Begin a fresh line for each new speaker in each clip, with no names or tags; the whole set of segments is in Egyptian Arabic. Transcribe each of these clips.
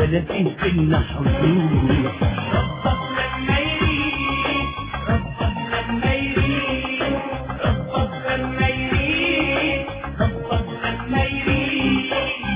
ولا فيه بينا حدود ربك لما يريد ربك لما يريد ربك لما يريد ربك لما يريد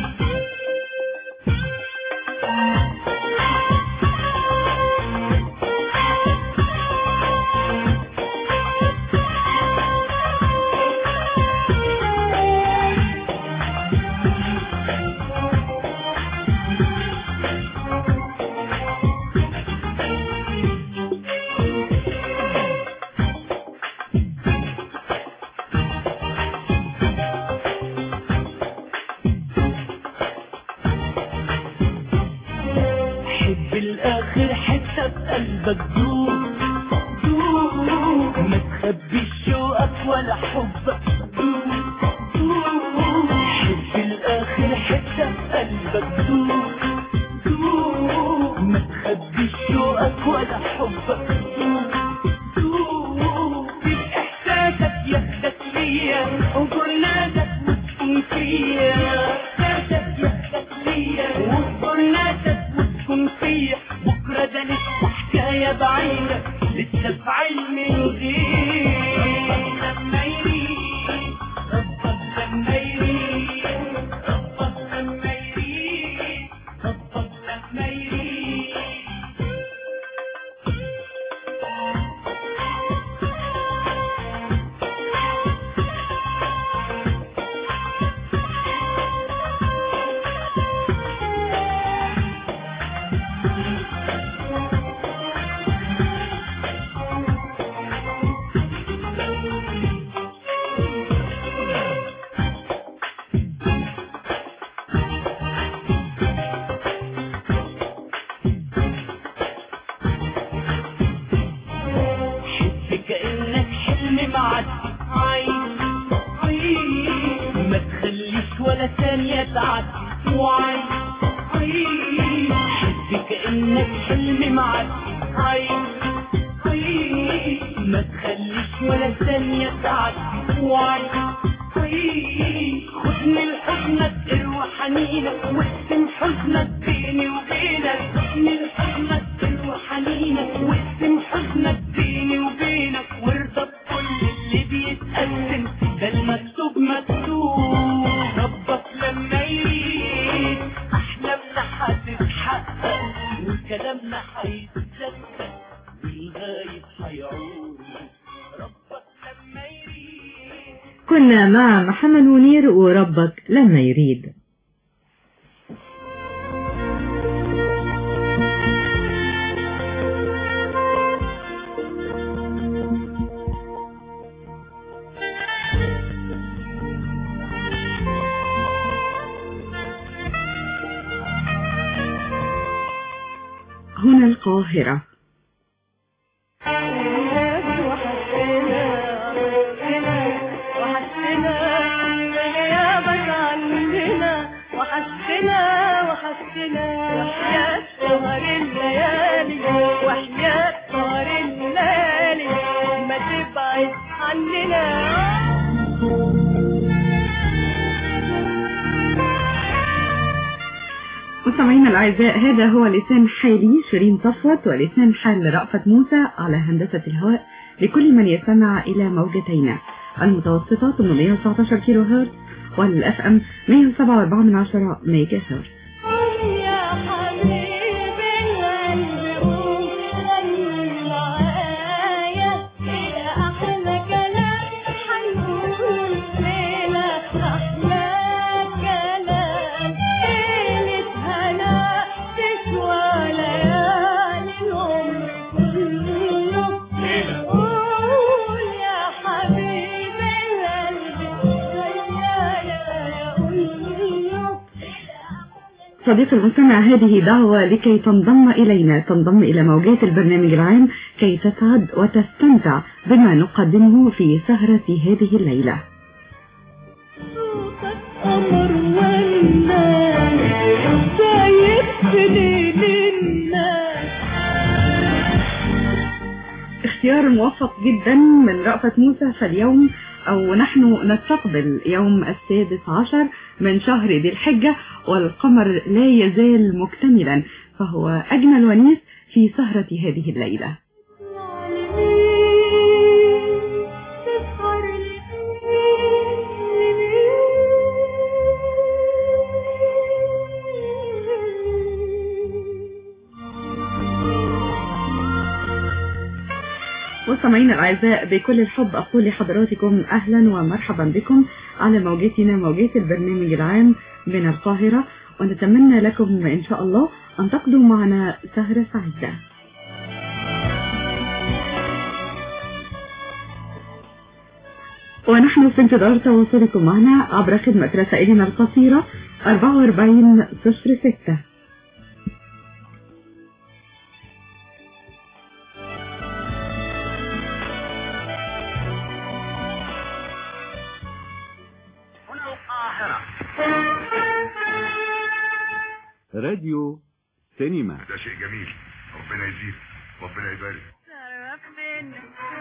حب الاخر حتى بقلبك دوب دوب ما تخبيش شوقك ولا حبك دوب دوب حب الاخر حتى بقلبك دوب دوب ما تخبيش شوقك ولا حبك دوب دوب في احساسك ياخدك ليا وجرناتك وتكون فيا احساسك ياخدك ليا وجرناتك وتكون فيا بكره ده لسه حكايه بعيده لسه في علم الغيب لما يريد ربك لما يريد ربك لما يريد ربك لما يريد حس كأنك حلم معدي عايش عايش ما تخليش ولا ثانية تعدي وعايش عايش حس كأنك حلم معدي عايش عايش ما تخليش ولا ثانية تعدي وعايش عايش خدني لحضنك اروى حنينك واقسم حزنك بيني وبينك خدني لحضنك اروى حنينك واقسم حزنك بيني وبينك وارضى بكل اللي بيتقدم ده المكتوب مكتوب ربك لما يريد احلامنا هتتحقق وكلامنا هيتصدق والغايب هيعود ربك لما يريد
كنا مع محمد منير وربك لما يريد هنا القاهرة
وحشنا وحشنا وحياة سهر الليالي وحياة سهر الليالي ما تبعد عننا
مستمعينا الأعزاء هذا هو لسان حالي شيرين صفوت ولسان حال رأفت موسى على هندسة الهواء لكل من يستمع إلى موجتين المتوسطة 819 كيلو هرتز والأف أم 107.4 من عشرة ميجا هرتز
يا حبيبي القلب قوم غني معايا يا أحلى كلام حنقول ليلة أحلى كلام ليلة هنا تسوى ليالي العمر كله قول يا حبيبي القلب يا يا قول
صديقي المستمع هذه دعوة لكي تنضم إلينا تنضم إلى موجات البرنامج العام كي تسعد وتستمتع بما نقدمه في سهرة هذه الليلة
صوتك قمر والناس شايف في ليل الناس
اختيار موفق جدا من رأفت موسى فاليوم أو نحن نستقبل يوم السادس عشر من شهر ذي الحجة والقمر لا يزال مكتملا فهو أجمل ونيس في سهرة هذه الليلة مستمعينا الأعزاء بكل الحب أقول لحضراتكم أهلا ومرحبا بكم على موجتنا موجات البرنامج العام من القاهرة ونتمنى لكم إن شاء الله أن تقضوا معنا سهرة سعيدة ونحن في انتظار تواصلكم معنا عبر خدمة رسائلنا القصيرة 4406
هنا القاهرة
راديو سينما
ده شيء جميل ربنا يزيد ربنا يبارك
شرفتنا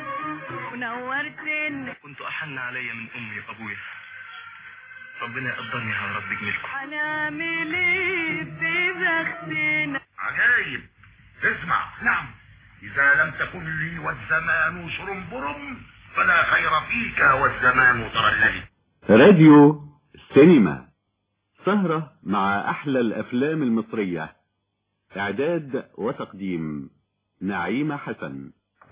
ونورتنا
كنت أحن علي من أمي وأبويا ربنا يقدرني على رب جميلكم
هنعمل ايه في بختنا
عجايب اسمع نعم إذا لم تكن لي والزمان شرنبرم فلا خير فيك والزمان ترللي
راديو سينما سهرة مع أحلى الأفلام المصرية إعداد وتقديم نعيمة حسن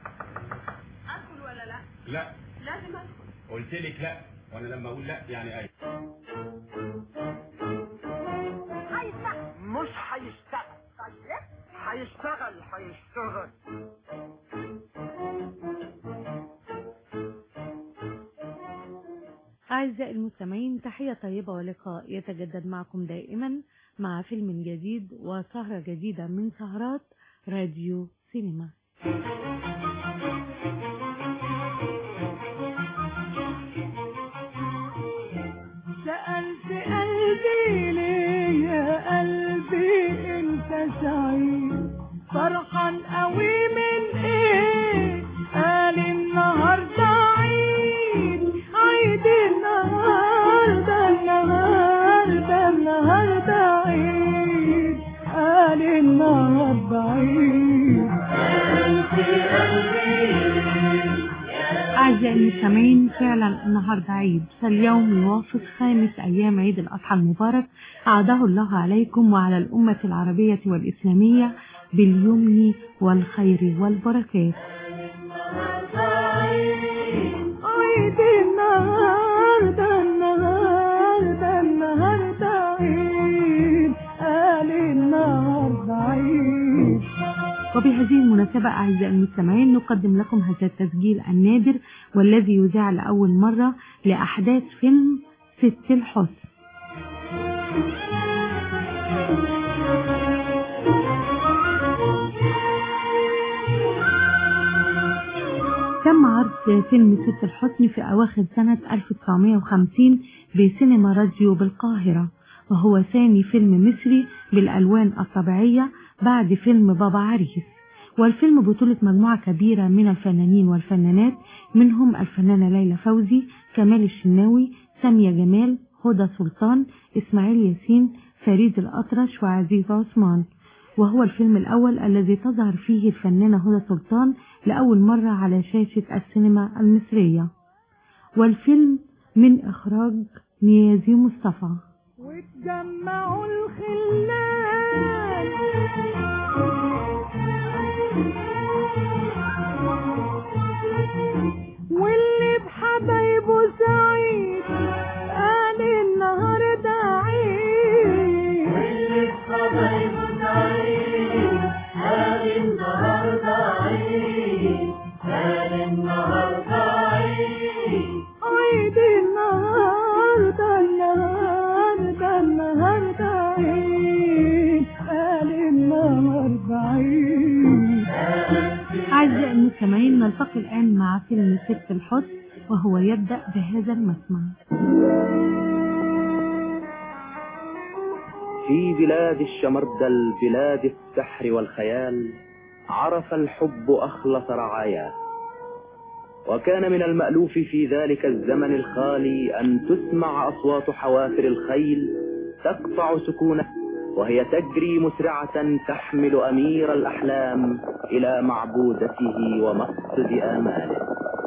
لا لازم قلت لك لا وانا لما اقول لا يعني اي
مش هيشتغل هيشتغل هيشتغل
أعزائي المستمعين تحية طيبة ولقاء يتجدد معكم دائما مع فيلم جديد وسهرة جديدة من سهرات راديو سينما
سألت قلبي ليه يا قلبي انت سعيد فرحان قوي من ايه قال النهارده عيد عيد النهارده النهارده النهارده عيد قال النهارده عيد
أعزائي المستمعين فعلا النهاردة عيد فاليوم يوافق خامس أيام عيد الأضحى المبارك أعاده الله عليكم وعلى الأمة العربية والإسلامية باليمن والخير والبركات
عيد النهارده النهارده النهارده عيد قال النهارده عيد
وبهذه المناسبة أعزائي المستمعين نقدم لكم هذا التسجيل النادر والذي يذاع لأول مرة لأحداث فيلم ست الحسن تم عرض فيلم ست الحسن في أواخر سنة 1950 بسينما راديو بالقاهرة وهو ثاني فيلم مصري بالألوان الطبيعية بعد فيلم بابا عريس والفيلم بطولة مجموعة كبيرة من الفنانين والفنانات منهم الفنانة ليلى فوزي كمال الشناوي سامية جمال هدى سلطان إسماعيل ياسين فريد الأطرش وعزيز عثمان وهو الفيلم الأول الذي تظهر فيه الفنانة هدى سلطان لأول مرة على شاشة السينما المصرية والفيلم من إخراج نيازي مصطفى
واتجمعوا الخلان واللي بحبايبه سعيد قال النهارده عيد واللي بحبايبه سعيد قال النهارده عيد قال النهارده عيد عيد النهارده النهارده النهارده عيد قال النهارده عيد
أعزائي المستمعين نلتقي الآن مع فيلم ست الحسن وهو يبدأ بهذا المسمع
في بلاد الشمردل بلاد السحر والخيال عرف الحب أخلص رعاياه وكان من المألوف في ذلك الزمن الخالي أن تسمع أصوات حوافر الخيل تقطع سكونه وهي تجري مسرعة تحمل أمير الأحلام إلى معبودته ومقصد آماله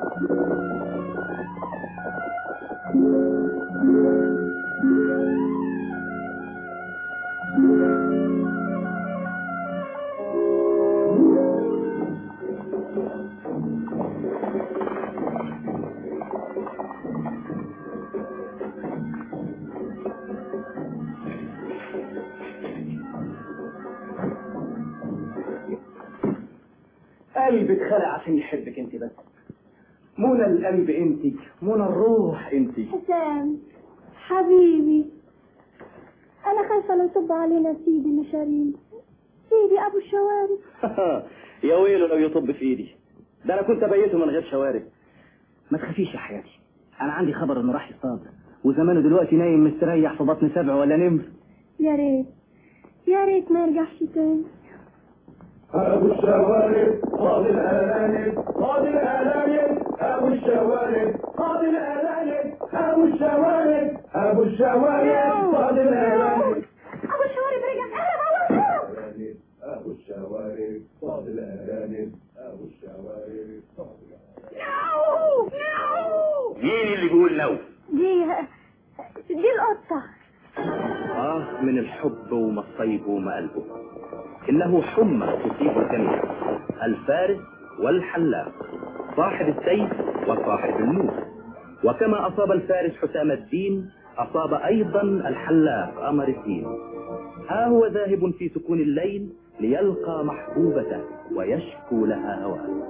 قلبي اتخلق عشان يحبك انت بس منى القلب انت منى الروح انت
حسام حبيبي انا خايفه لو صب علينا سيدي مشارين سيدي ابو الشوارب
يا ويله لو يطب في ايدي ده انا كنت بيته من غير شوارب ما تخافيش يا حياتي انا عندي خبر انه راح يصطاد وزمانه دلوقتي نايم مستريح في بطن سبع ولا نمر
يا ريت يا ريت ما يرجعش تاني
أبو الشوارب قاضي الأرانب قاضي الأرانب أبو الشوارب قاضي الأرانب أبو الشوارب أبو الشوارب قاضي الأرانب
ابو الشوارب رجع اهرب اهرب
الأرانب أبو الشوارب قاضي الأرانب أبو الشوارب قاضي
نو نو
مين اللي بيقول لو
دي دي القطه
آه من الحب ومصيبه ومقلبه إنه حمى تصيب الجميع الفارس والحلاق صاحب السيف وصاحب النور وكما أصاب الفارس حسام الدين أصاب أيضا الحلاق أمر الدين ها هو ذاهب في سكون الليل ليلقى محبوبته ويشكو لها هواه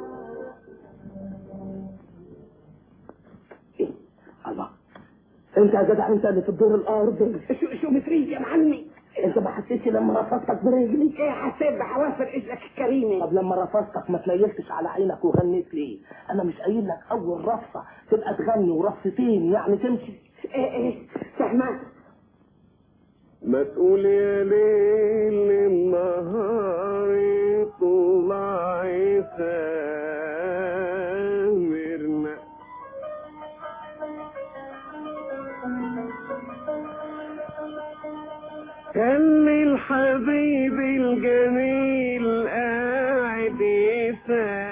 الله انت يا جدع انت اللي في الدور الارضي
شو شو مفريز يا معلمي
انت ما حسيتش لما رفضتك برجلي
ايه حسيت بحوافر اجلك الكريمه
طب لما رفضتك ما تنيلتش على عينك وغنيت ليه انا مش قايل لك اول رفصه تبقى تغني ورفصتين يعني تمشي
ايه ايه فهمان
ما تقول يا ليل النهار طلع يسامرنا كان الحبيب الجميل قاعد يسا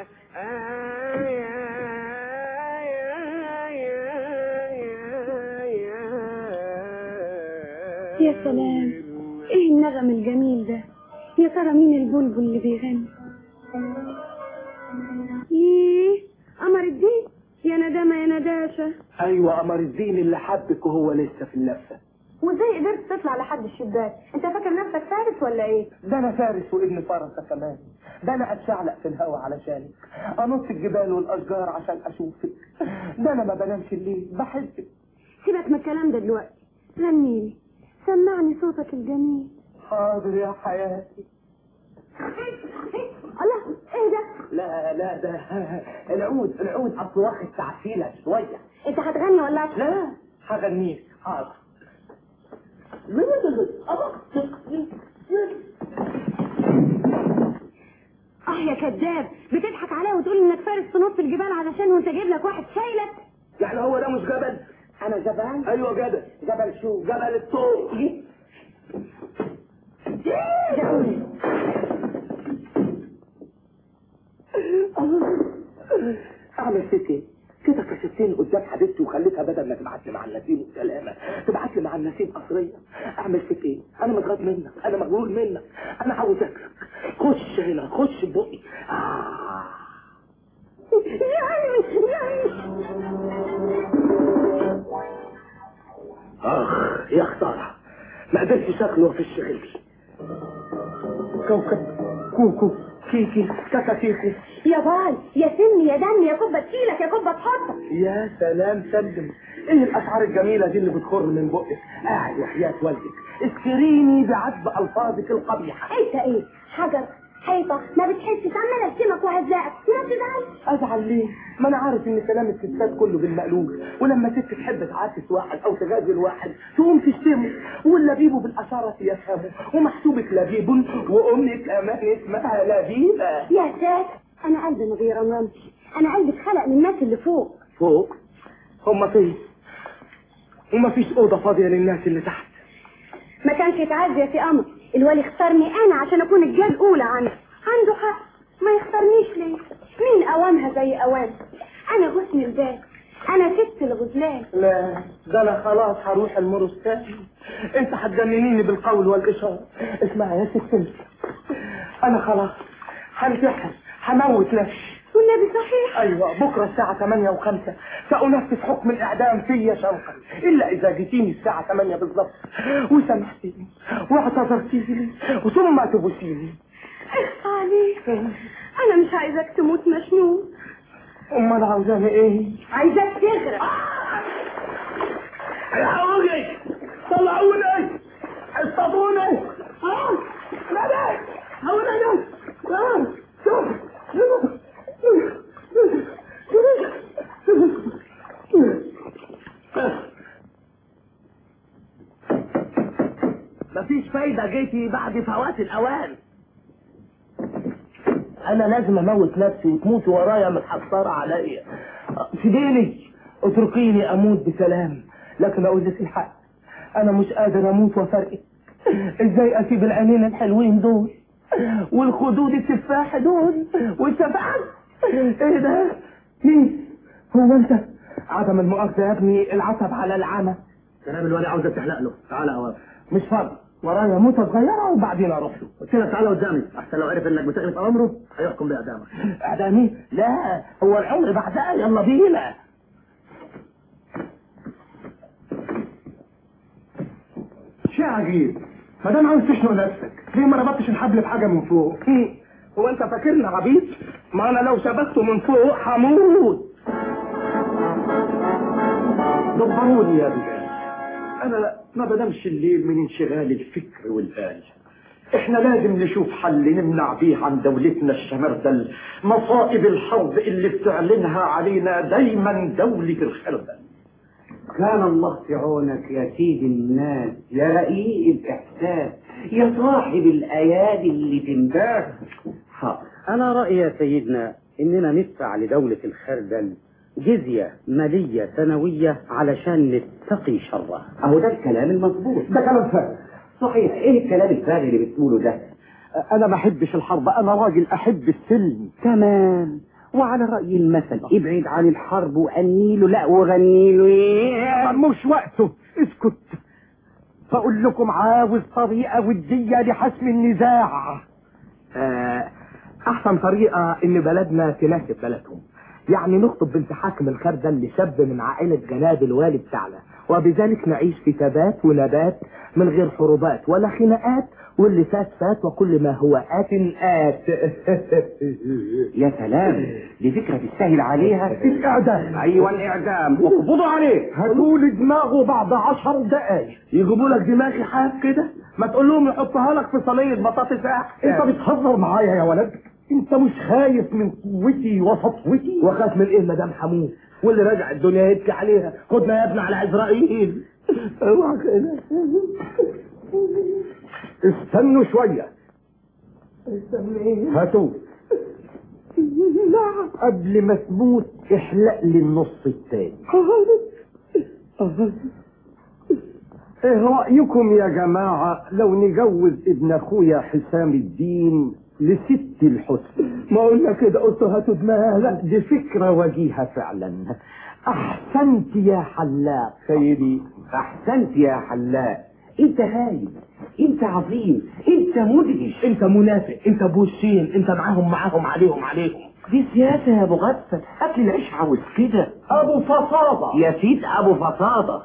يا سلام ايه النغم الجميل ده يا ترى مين البلبل اللي بيغني ايه قمر الدين يا ندامه يا نداشة
ايوه قمر الدين اللي حبك وهو لسه في اللفه
وازاي قدرت تطلع لحد الشباك انت فاكر نفسك فارس ولا ايه
ده انا فارس وابن فرسه كمان ده انا اتشعلق في الهوا علشانك انط الجبال والاشجار عشان اشوفك ده انا ما بنامش الليل بحبك
سيبك من الكلام ده دلوقتي غنيلي سمعني صوتك الجميل
حاضر يا حياتي
الله ايه ده
لا لا ده العود العود اصل واخد تعسيله شويه
انت هتغني ولا هت-
لا هغنيك حاضر
اه يا كذاب بتضحك عليا وتقول انك فارس في نص الجبال علشان وانت جايب لك واحد شايلك
يعني هو ده مش جبل
انا جبان
ايوه جبل
جبل شو
جبل الطور اعمل فيك ايه؟ كده كشفتني قدام حبيبتي وخليتها بدل ما تبعت لي مع النسيم والسلامه تبعت لي مع النسيم قصريه اعمل فيك ايه؟ انا متغاظ منك انا مغرور منك انا عاوز اكلك خش هنا خش بقي آه.
يا عمي يا عمي
اخ يا خساره ما قدرتش اكله في الشغل كوكب كوكو كيكي كاكاكيكي
يا باي يا سمي يا دمي يا كوبا تشيلك يا كوبا تحطك
يا سلام سلم ايه الاشعار الجميله دي اللي بتخر من بقك قاعد وحياه والدك اذكريني بعذب الفاظك القبيحه
انت ايه حجر حيطه ما بتحسش عمال اشتمك وهزقك ما تزعلش
ازعل ليه ما انا عارف ان كلام الستات كله بالمقلوب ولما ست تحب تعاكس واحد او تغازل واحد تقوم تشتمه واللبيب بالاشاره يفهمه ومحسوبك لبيب وامك كمان اسمها لبيبه
يا ساتر انا قلبي ما بيرمرمش انا قلبي اتخلق من الناس اللي فوق
فوق هم فين وما فيش اوضه فاضيه للناس اللي تحت
ما كانش يتعز يا في قمر الوالي اختارني انا عشان اكون الجال الاولى عنده عنده حق ما يختارنيش ليه مين اوامها زي اوام انا غصن الباب انا ست الغزلان
لا ده انا خلاص هروح المرستان انت هتجننيني بالقول والاشاره اسمع يا ست انت انا خلاص هنتحر هموت نفسي
والنبي صحيح
ايوه بكره الساعه 8 و5 سانفذ حكم الاعدام فيا شوقا الا اذا جيتيني الساعه 8 بالظبط وسامحتيني واعتذرتيني ثم تبوسيني
اخفى عليك انا مش عايزاك تموت مشنون
امال عاوزاني ايه
عايزاك تغرق
الحقوني طلعوني اصطادوني اه لا لا حولوني اه مفيش فايدة جيتي بعد فوات الأوان أنا لازم أموت نفسي وتموت ورايا متحسرة عليا سيبيني اتركيني أموت بسلام لكن أقول لك الحق أنا مش قادر أموت وفرقك إزاي أسيب العينين الحلوين دول والخدود التفاح دول والشفاعة إيه ده؟ مين؟ هو أنت؟ عدم المؤاخذة يا ابني العصب على العمى كلام الولي عاوزك تحلق له تعالى أوام مش فاضي ورايا موتة صغيرة وبعدين أروح له قلت له تعالى قدامي أحسن لو عرف إنك بتغلب أمره هيحكم بإعدامك إعدامي؟ لا هو العمر بعدها يلا بينا
شيء عجيب ما دام عاوز تشنق نفسك ليه ما ربطتش الحبل بحاجه من فوق
هو انت فاكرني عبيط ما انا لو شبكته من فوق هموت
دبروني يا رجال انا ما بنامش الليل من انشغال الفكر والبال احنا لازم نشوف حل نمنع بيه عن دولتنا الشمردل مصائب الحرب اللي بتعلنها علينا دايما دولة الخردل
كان الله في عونك يا سيد الناس يا رقيق الإحساس يا صاحب الأيادي اللي تنباك
حاضر أنا رأيي يا سيدنا إننا ندفع لدولة الخردل جزية مالية سنوية علشان نتقي شرها
أهو ده الكلام المظبوط
ده كلام فارغ
صحيح إيه الكلام الفارغ اللي بتقوله ده
انا ما احبش الحرب انا راجل احب السلم
تمام وعلى رأي المثل ابعد عن الحرب وأنيله لا وغنيله
مش وقته اسكت بقول لكم عاوز طريقة ودية لحسم النزاع
آه، احسن طريقة ان بلدنا تناسب بلدهم يعني نخطب بنت حاكم الخردل لشاب من عائلة جناب الوالي بتاعنا وبذلك نعيش في ثبات ونبات من غير حروبات ولا خناقات واللي فات فات وكل ما هو آت آت
يا سلام دي فكرة تستاهل عليها
الإعدام
أيوة الإعدام واقبضوا عليه
هاتوا لي دماغه بعد عشر دقايق
يجيبوا لك دماغي حاف كده ما تقول لهم يحطها لك في صينية بطاطس احسن
انت بتهزر معايا يا ولد انت مش خايف من قوتي وسطوتي
واخاف من ايه مدام حمود واللي راجع الدنيا يبكي عليها خدنا يا ابني على عزرائيل اوعى كده
استنوا شوية
استنى ايه
هاتوا قبل ما تموت احلق لي النص التاني ايه رأيكم يا جماعة لو نجوز ابن اخويا حسام الدين لست الحسن
ما قلنا كده قلت هاتوا دماغ
لا دي فكرة وجيهة فعلا احسنت يا حلاق
سيدي
أحسنت يا حلاق أنت هايل أنت عظيم أنت مدهش
انت منافق انت بوشين انت معاهم معاهم عليهم عليهم
دي سياسة يا أبو غفة أكل العيش عاوز كده
ابو فصاضة
يا سيد أبو فصاضة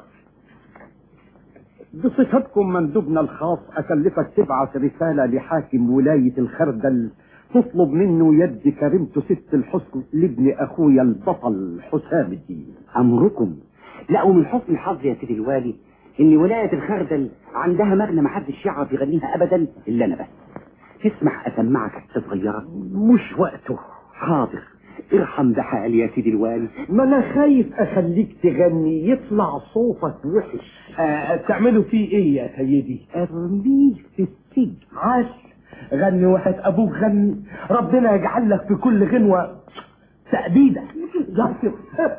بصفتكم مندوبنا الخاص أكلفك تبعث رسالة لحاكم ولاية الخردل تطلب منه يد كريمته ست الحسن لابن أخويا البطل حسام الدين
أمركم لا ومن حسن الحظ يا سيدي الوالي إن ولاية الخردل عندها مغنى محدش يعرف يغنيها أبدا إلا أنا بس تسمح أسمعك حتة صغيرة
مش وقته
حاضر ارحم بحالي يا سيدي الوالي
ما أنا خايف أخليك تغني يطلع صوتك وحش
آه تعملوا فيه ايه يا سيدي
ارميه في السجن
عاش غني واحد ابوك غني ربنا يجعل لك في كل غنوة تأبيدة جرب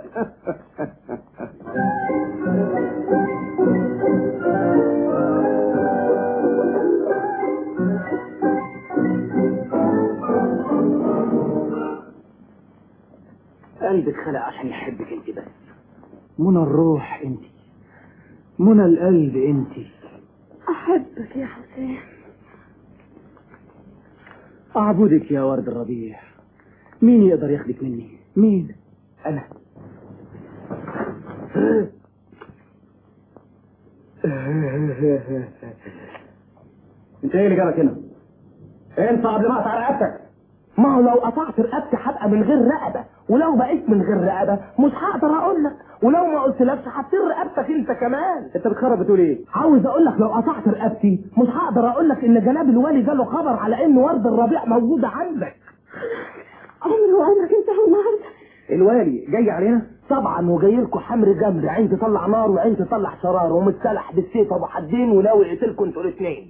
قلبك خلق عشان يحبك انت بس منى الروح انت منى القلب انت
احبك يا حسين
اعبدك يا ورد الربيع مين يقدر ياخدك مني مين
انا
انت ايه اللي جابك هنا انت قبل ما اقطع رقبتك
ما هو لو قطعت رقبتي هبقى من غير رقبة ولو بقيت من غير رقبة مش هقدر اقول لك ولو ما قلتلكش هتصير رقبتك انت كمان
انت بتخرب بتقول ايه
عاوز اقول لك لو قطعت رقبتي مش هقدر اقول لك ان جناب الوالي جاله خبر على ان ورد الربيع موجودة عندك
عمري وعمرك انت النهارده
الوالي جاي علينا
طبعا وجاي لكم حمر جمر عين تطلع نار وعين تطلع شرار ومتسلح بالسيف ابو حدين وناوي يقتلكم انتوا الاثنين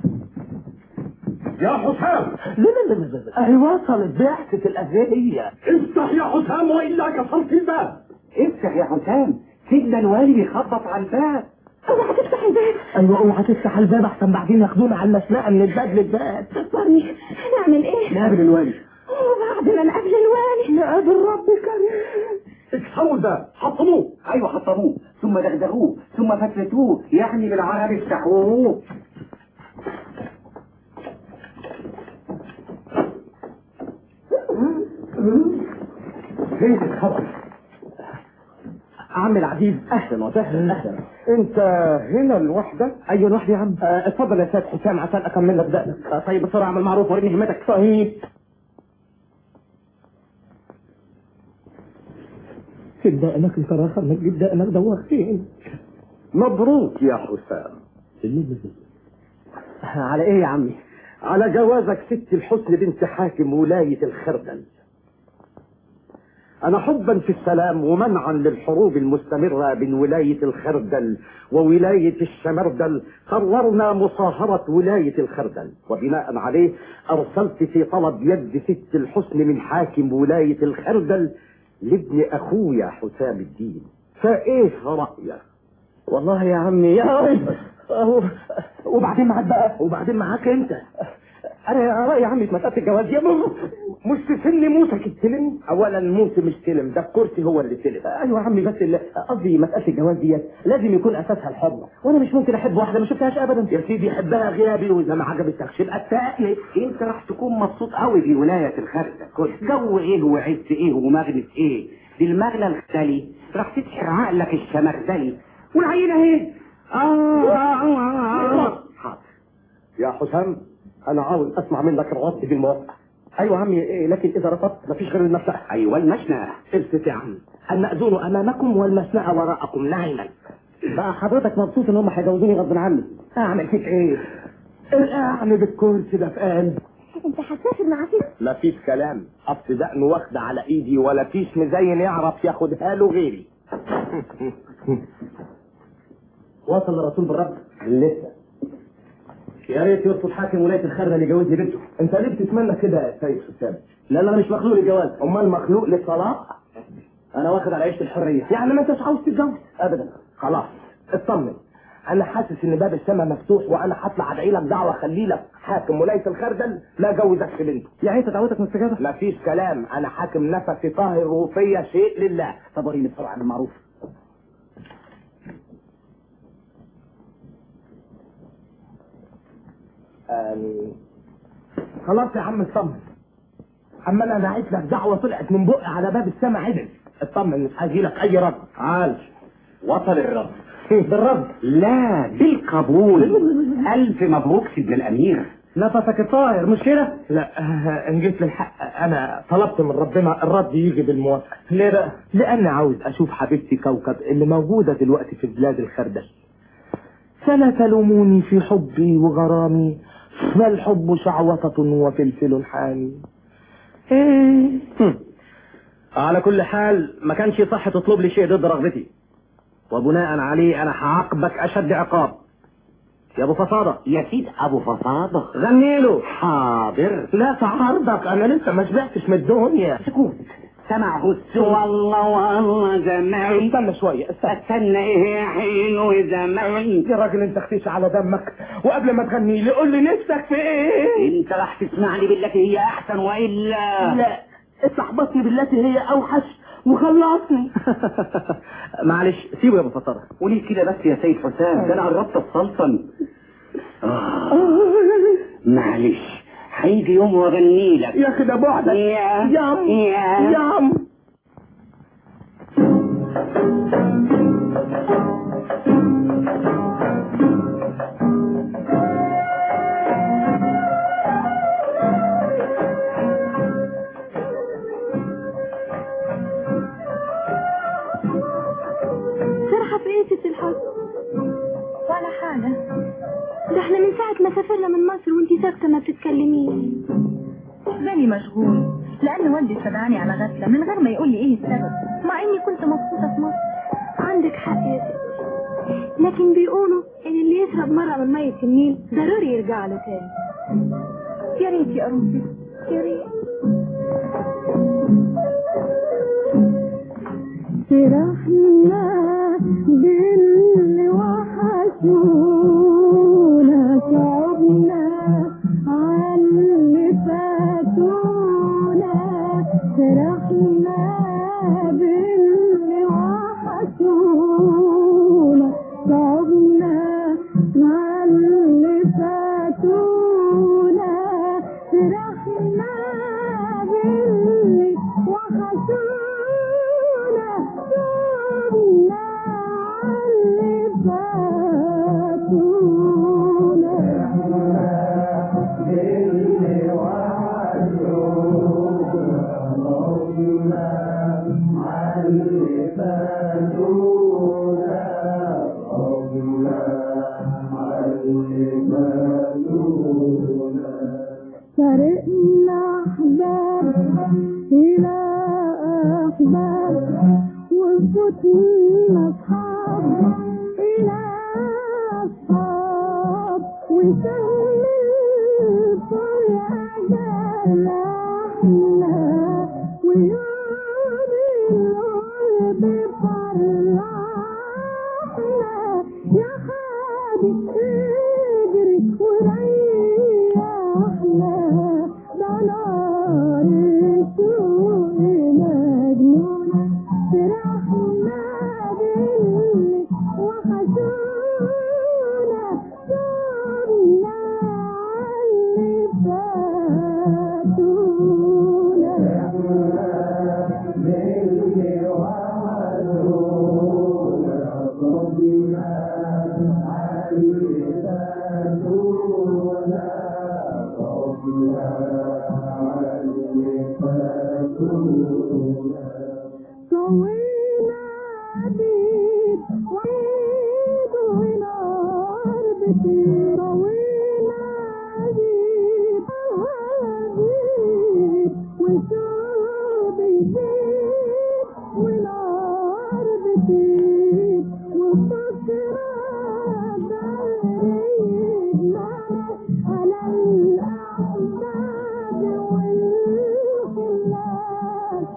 يا حسام
لا لا لا لا لا اهي وصلت بعثة الأذية
افتح يا حسام والا كسرت الباب
افتح يا حسام سيدنا الوالي بيخبط على الباب
اوعى تفتح الباب
ايوه اوعى تفتح الباب احسن بعدين ياخدونا على المشنقة من الباب للباب
صبرني هنعمل ايه
نقابل الوالي
وبعد ما نقابل الوالي
نقابل رب كريم
اكسروا الباب حطموه
ايوه حطموه ثم دغدغوه ثم فتلتوه يعني بالعربي افتحوه
فين الخبر
عم العزيز اهلا وسهلا اهلا
انت هنا لوحدك
ايوه لوحدي يا عم آه، اتفضل يا سيد حسام عشان اكمل لك دقنك آه، طيب بسرعه اعمل معروف وريني همتك طيب في دقنك الكراهه انك تجيب دقنك دوختين
مبروك يا حسام
على ايه يا عمي
على جوازك ست الحسن بنت حاكم ولاية الخردل أنا حبا في السلام ومنعا للحروب المستمرة بين ولاية الخردل وولاية الشمردل قررنا مصاهرة ولاية الخردل وبناء عليه أرسلت في طلب يد ست الحسن من حاكم ولاية الخردل لابن أخويا حسام الدين فإيه رأيك؟
والله يا عمي يا رب أهو. وبعدين معاك بقى وبعدين معاك انت انا رايي يا عمي في مساله الجواز يا بابا
مش تسلي موسك استلم اولا موسى مش استلم ده الكرسي هو اللي استلم
ايوه يا عمي بس ال- قصدي مساله الجواز ديت لازم يكون اساسها الحب وانا مش ممكن احب واحده ما شفتهاش ابدا
يا سيدي حبها غيابي واذا ما عجبتكش يبقى التأني
انت راح تكون مبسوط قوي في ولاية الخردة جو ايه وعز ايه ومغنس ايه دي المغلى الختلي راح تسحر عقلك الشمردلي والعينة اهي آه
حاضر يا حسام انا عاوز اسمع منك الرد بالموافقه
ايوه يا عمي إيه، لكن اذا رفضت مفيش غير المساله
ايوه المشنقة
الفت يا عم المأذون امامكم والمسنقه وراءكم نعما بقى حضرتك مبسوط ان هم هيجوزوني غصب عني اعمل فيك ايه
ارقعني بالكرسي ده في قلبي
انت هتسافر مع سيدي
مفيش كلام اصل دقن واخده على ايدي ولا فيش مزين يعرف ياخدها له غيري وصل الرسول بالرد لسه يا ريت يرفض حاكم ولايه الخردة اللي يجوزني بنته انت ليه بتتمنى كده يا سيد حسام لا لا انا مش مخلوق للجواز امال مخلوق للطلاق انا واخد على عيشه الحريه يعني ما انتش عاوز تتجوز ابدا خلاص اطمن انا حاسس ان باب السماء مفتوح وانا هطلع ادعي لك دعوه اخلي لك حاكم ولايه الخردل لا جوزك في بنته يعني انت دعوتك مستجابه مفيش كلام انا حاكم نفسي طاهر وفيا شيء لله طب وريني بسرعه بالمعروف آم، خلاص يا عم اطمن اما انا دعيت لك دعوه طلعت من بقي على باب السماء عدل اطمن مش هيجي لك اي رد عال وصل الرد بالرد
لا بالقبول الف مبروك سيدنا الامير
نفسك طاهر مش كده؟ لا آه، ان جيت للحق انا طلبت من ربنا الرد يجي بالموافقه ليه بقى؟ لاني عاوز اشوف حبيبتي كوكب اللي موجوده دلوقتي في بلاد الخردل فلا تلوموني في حبي وغرامي فالحب شعوطة وفلفل حامي إيه. هم. على كل حال ما كانش صح تطلب لي شيء ضد رغبتي وبناء عليه انا هعاقبك اشد عقاب يا ابو فصاده
يا سيد ابو فصاده
غني له
حاضر
لا تعارضك انا لسه ما شبعتش من الدنيا
سكوت سمع هس والله والله زمان
استنى شوية استنى
استنى ايه يا حلو زمان
يا راجل انت اختيش على دمك وقبل ما تغني لي قول لي نفسك في ايه
انت راح تسمعني بالتي هي احسن والا
لا استحبطني بالتي هي اوحش وخلصني
معلش سيبه يا ابو فطره
وليه كده بس يا سيد حسام ده انا قربت السلطن آه. معلش هيجي يوم واغني لك
يا اخي ده بعدك
يا
يام
يا
يام
فرحة في ايه يا ست الحظ ولا حاجة ده احنا من ساعة ما سافرنا من مصر وانتي ساكتة ما بتتكلميش
بالي مشغول لأن والدي استدعاني على غفلة من غير ما يقول لي ايه السبب مع اني كنت مبسوطة في مصر
عندك حق يا ستي لكن بيقولوا ان اللي يشرب مرة من مية النيل ضروري يرجع له تاني
يا ريت يا روحي
يا ريت
فرحنا باللي وحشونا صعبنا عاللي فاتونا فرحنا باللي وحشونا صعبنا عاللي فاتونا فرحنا باللي وحشونا صعبنا عاللي فرقنا أحباب إلى أحباب وفتنا أصحاب إلى أصحاب وسهل الفرقة جرحنا ويوم القلب فرحنا يا خالد اجري وريحنا ده نار السوق مجنونة فرحنا باللي وحشونا صرنا عاللي طوينا عديد وعيد ونار بتطير طوينا عديد عديد وشوق يزيد ونار بتطير وفكرة بعيد معنا على الأحباب والخلاف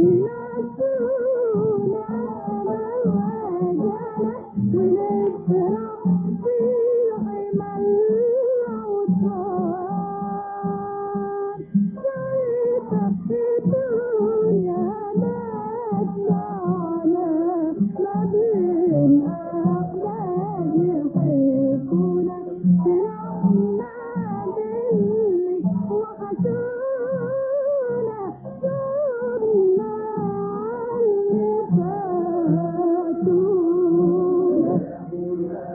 ينسونا مواجعنا ونفرح في عمى الأوطان شايفة في الدنيا ناس معنا ما بين أحباب يحبونا فرحنا باللي وحشونا صرنا عاللي فاتونا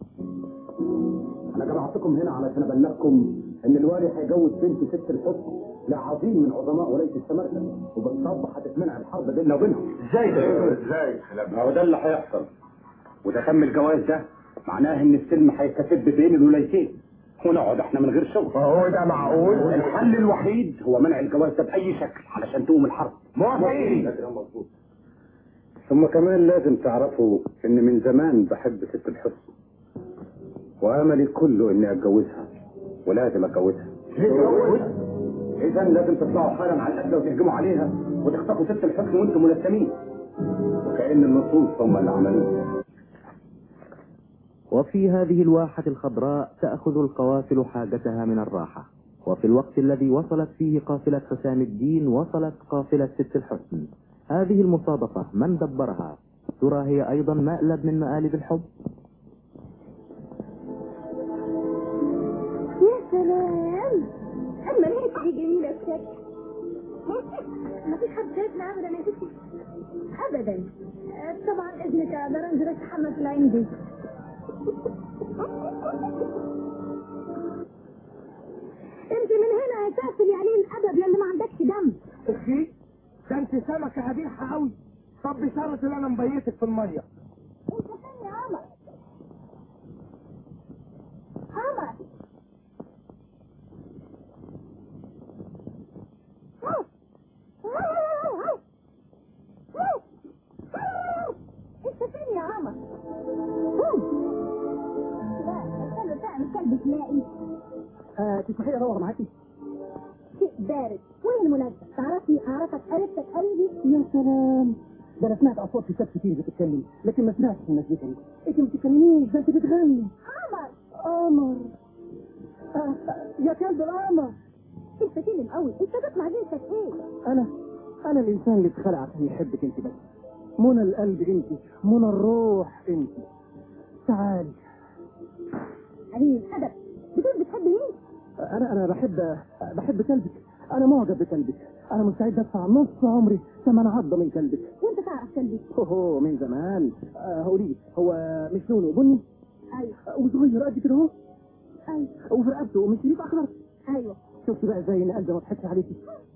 انا جمعتكم هنا علشان ابلغكم ان الوالي هيجوز بنت ست الحسن لعظيم من عظماء ولايه السمرة وبالطبع هتتمنع الحرب بيننا وبينهم
ازاي ده ازاي
ما هو ده اللي هيحصل وده تم الجواز ده معناه ان السلم هيتكتب بين الولايتين ونقعد احنا من غير شغل
هو ده معقول
الحل الوحيد هو منع الجواز ده باي شكل علشان تقوم الحرب
موافقين
مظبوط ثم كمان لازم تعرفوا ان من زمان بحب ست الحسن واملي كله اني اتجوزها ولازم اتجوزها اذا لازم تطلعوا حالا على القبله وتهجموا عليها وتخطفوا ست الحسن وانتم ملثمين وكأن النصوص هم اللي عملوه
وفي هذه الواحة الخضراء تأخذ القوافل حاجتها من الراحة وفي الوقت الذي وصلت فيه قافلة حسام الدين وصلت قافلة ست الحسن هذه المصادفة من دبرها ترى هي أيضا مقلب من مقالب الحب
يا سلام اما ريحتك دي جميله بشكل ما فيش حد شايفنا ابدا يا ستي ابدا آه، طبعا اذنك اقدر انزل اتحمى في العين دي انت من هنا هتقفل عليه الادب يا اللي ما عندكش دم
اخي ده انت سمكه قبيحه قوي طب بشرط ان انا مبيتك في الميه
انت فين يا قمر قمر انت فين يا قمر لا استنى تعمل كلب تلاقي
آه تسمحي لي ادور معاكي
شيء بارد وين المناسبة تعرفني اعرفك عرفتك قلبي يا سلام
ده انا سمعت اصوات ستات كتير بتتكلم لكن ما سمعتش المزيكا دي انت ما بتتكلميش ده انت بتغني
قمر
قمر آه يا كلب القمر
انت كلم قوي انت تطلع جنسك ايه
انا انا الانسان اللي اتخلق عشان يحبك انت بس منى القلب انت منى الروح انت تعالي
قليل ادب بتقول بتحب مين
انا انا بحب بحب كلبك انا معجب بكلبك انا مستعد ادفع نص عمري ثمن عضه من كلبك
وانت تعرف كلبي
اوه من زمان آه قولي لي، هو مش لونه بني
ايوه
وصغير قد كده اهو
ايوه
وفي رقبته من شريط اخضر
ايضا
شفتي بقى ازاي ان قلبي ما ضحكش عليكي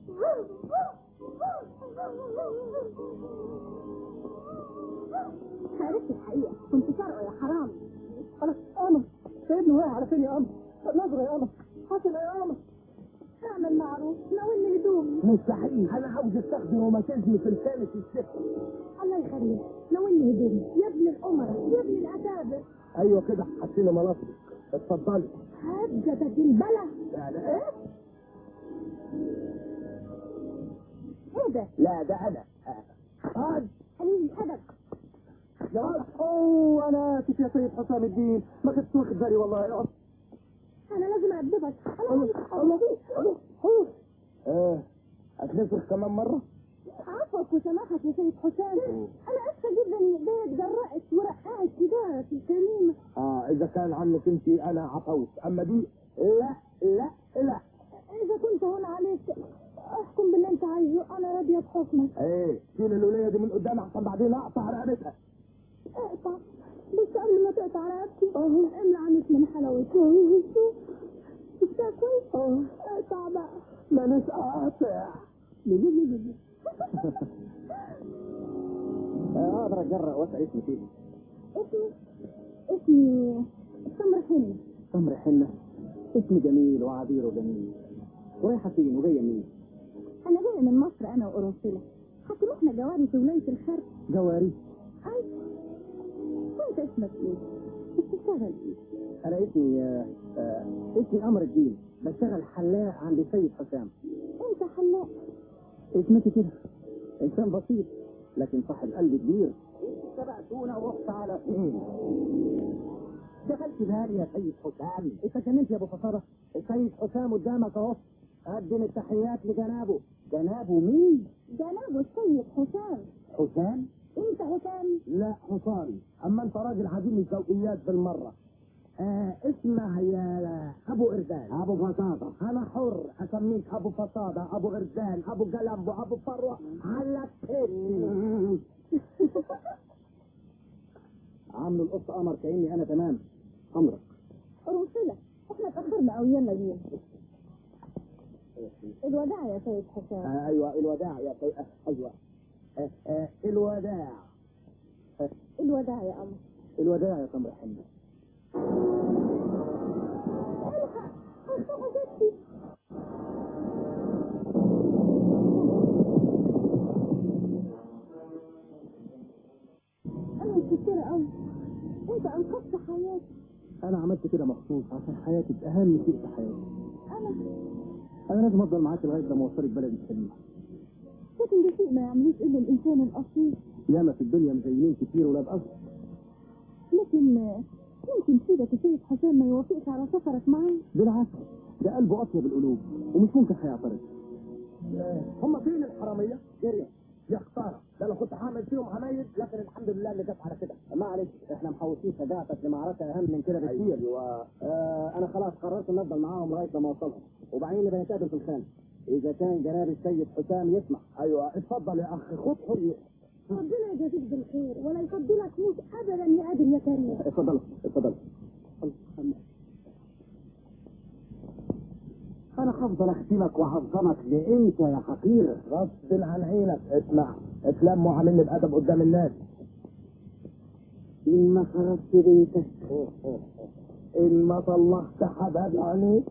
عرفت الحقيقة كنت سرقه يا حرام
انا قمر سيدنا واقع على فين يا قمر نظرة يا قمر حصل يا قمر
اعمل معروف ناولني هدومي
مستحيل انا عاوز استخدم روماتيزم في الثالث السفر
الله يخليك ناولني هدومي يا ابن الأمراء يا ابن الأكابر
ايوه كده حطينا مناصب اتفضلي
هجتك البلا
لا لا
ايه ايه ده
لا ده انا اقعد
قليل الأدب
يا ولد اوه انا اسف يا سيد حسام الدين ما كنتش واخد بالي والله اقعد
أنا لازم أدبك أنا
الله الله
لازم
الله ايه هتنفخ كمان مره
عفوك وسماحك يا سيد حسام أنا آسفة جدا إن إيديا اتجرأت ورقعت كده في الكريمة
اه اذا كان عنك انت انا عفوت اما دي لا لا لا
إذا كنت هون عليك احكم باللي أنت عايزه أنا راضية بحكمك
ايه شيل الوليه دي من قدام احسن بعدين اقطع رقبتها
اقطع بس قبل ما تقطع رقبتي املى عنك من حلاوتها شفتها كويس؟ اه اقطع بقى
ما مش قاطع اقدر اجرأ واسال اسمي فيه
اسمي اسمي سمر حلمي
تمر حنة اسم جميل وعبير جميل ورايحة فين وجاية منين؟
أنا جاية من مصر أنا وأورسلا حتى رحنا جواري في ولاية الخرق
جواري
أي وأنت اسمك إيه؟ بتشتغل إيه؟
انا اسمي آه، آه، اسمي قمر الدين بشتغل حلاق عند السيد حسام
أنت حلاق
اسمتي كده انسان بسيط لكن صاحب قلب كبير سبقتونا ورحت على فين دخلت بالي يا سيد حسام انت جننت يا ابو فصاله السيد حسام قدامك اهو قدم التحيات لجنابه جنابه مين
جنابه السيد حسام
حسام
أنت حسام
لا حصان اما انت راجل عديم الذوقيات بالمره آه اسمه يا ابو اردان ابو فصاده انا حر اسميك ابو فصاده ابو اردان ابو جلمبو ابو فروه على كيفي عاملوا القصه قمر كاني انا تمام امرك
أورسلا إحنا اتأخرنا أو يلا بينا
الوداع يا سيد حسام
آه ايوه الوداع يا سيد آه ايوه آه آه الوداع آه
الوداع يا قمر
الوداع يا تمر حنة
انا متشكرة قوي وانت انقذت حياتي
انا عملت كده مخصوص عشان حياتك اهم شيء في حياتي
انا
انا لازم افضل معاك لغايه لما اوصلك بلد السليم
لكن ده شيء ما يعملوش الا الانسان الاصيل
ياما في الدنيا مزينين كتير ولاد اصل
لكن آه، يمكن سيدك يا سيد حسام ما يوافقش على سفرك معايا
بالعكس ده قلبه اطيب القلوب ومش ممكن هيعترض هم فين الحراميه؟ جريا يا خساره ده انا كنت هعمل فيهم عمايل لكن الحمد لله اللي جت على كده معلش احنا محوشين شجاعتك لمعركه اهم من كده بكتير ايوه آه انا خلاص قررت ان افضل معاهم لغايه لما اوصلهم وبعدين نبقى نتقابل في الخان اذا كان جناب السيد حسام يسمح ايوه اتفضل يا اخ خد حريه
ربنا يجازيك بالخير ولا يفضلك موت ابدا يا ابن يا كريم
اتفضل اتفضل انا هفضل اخدمك واعظمك لامتى يا حقير غصب عن عينك اسمع اتلم وعاملني بادب قدام الناس ان ما خرجت بيتك ان ما طلقت حباب عينيك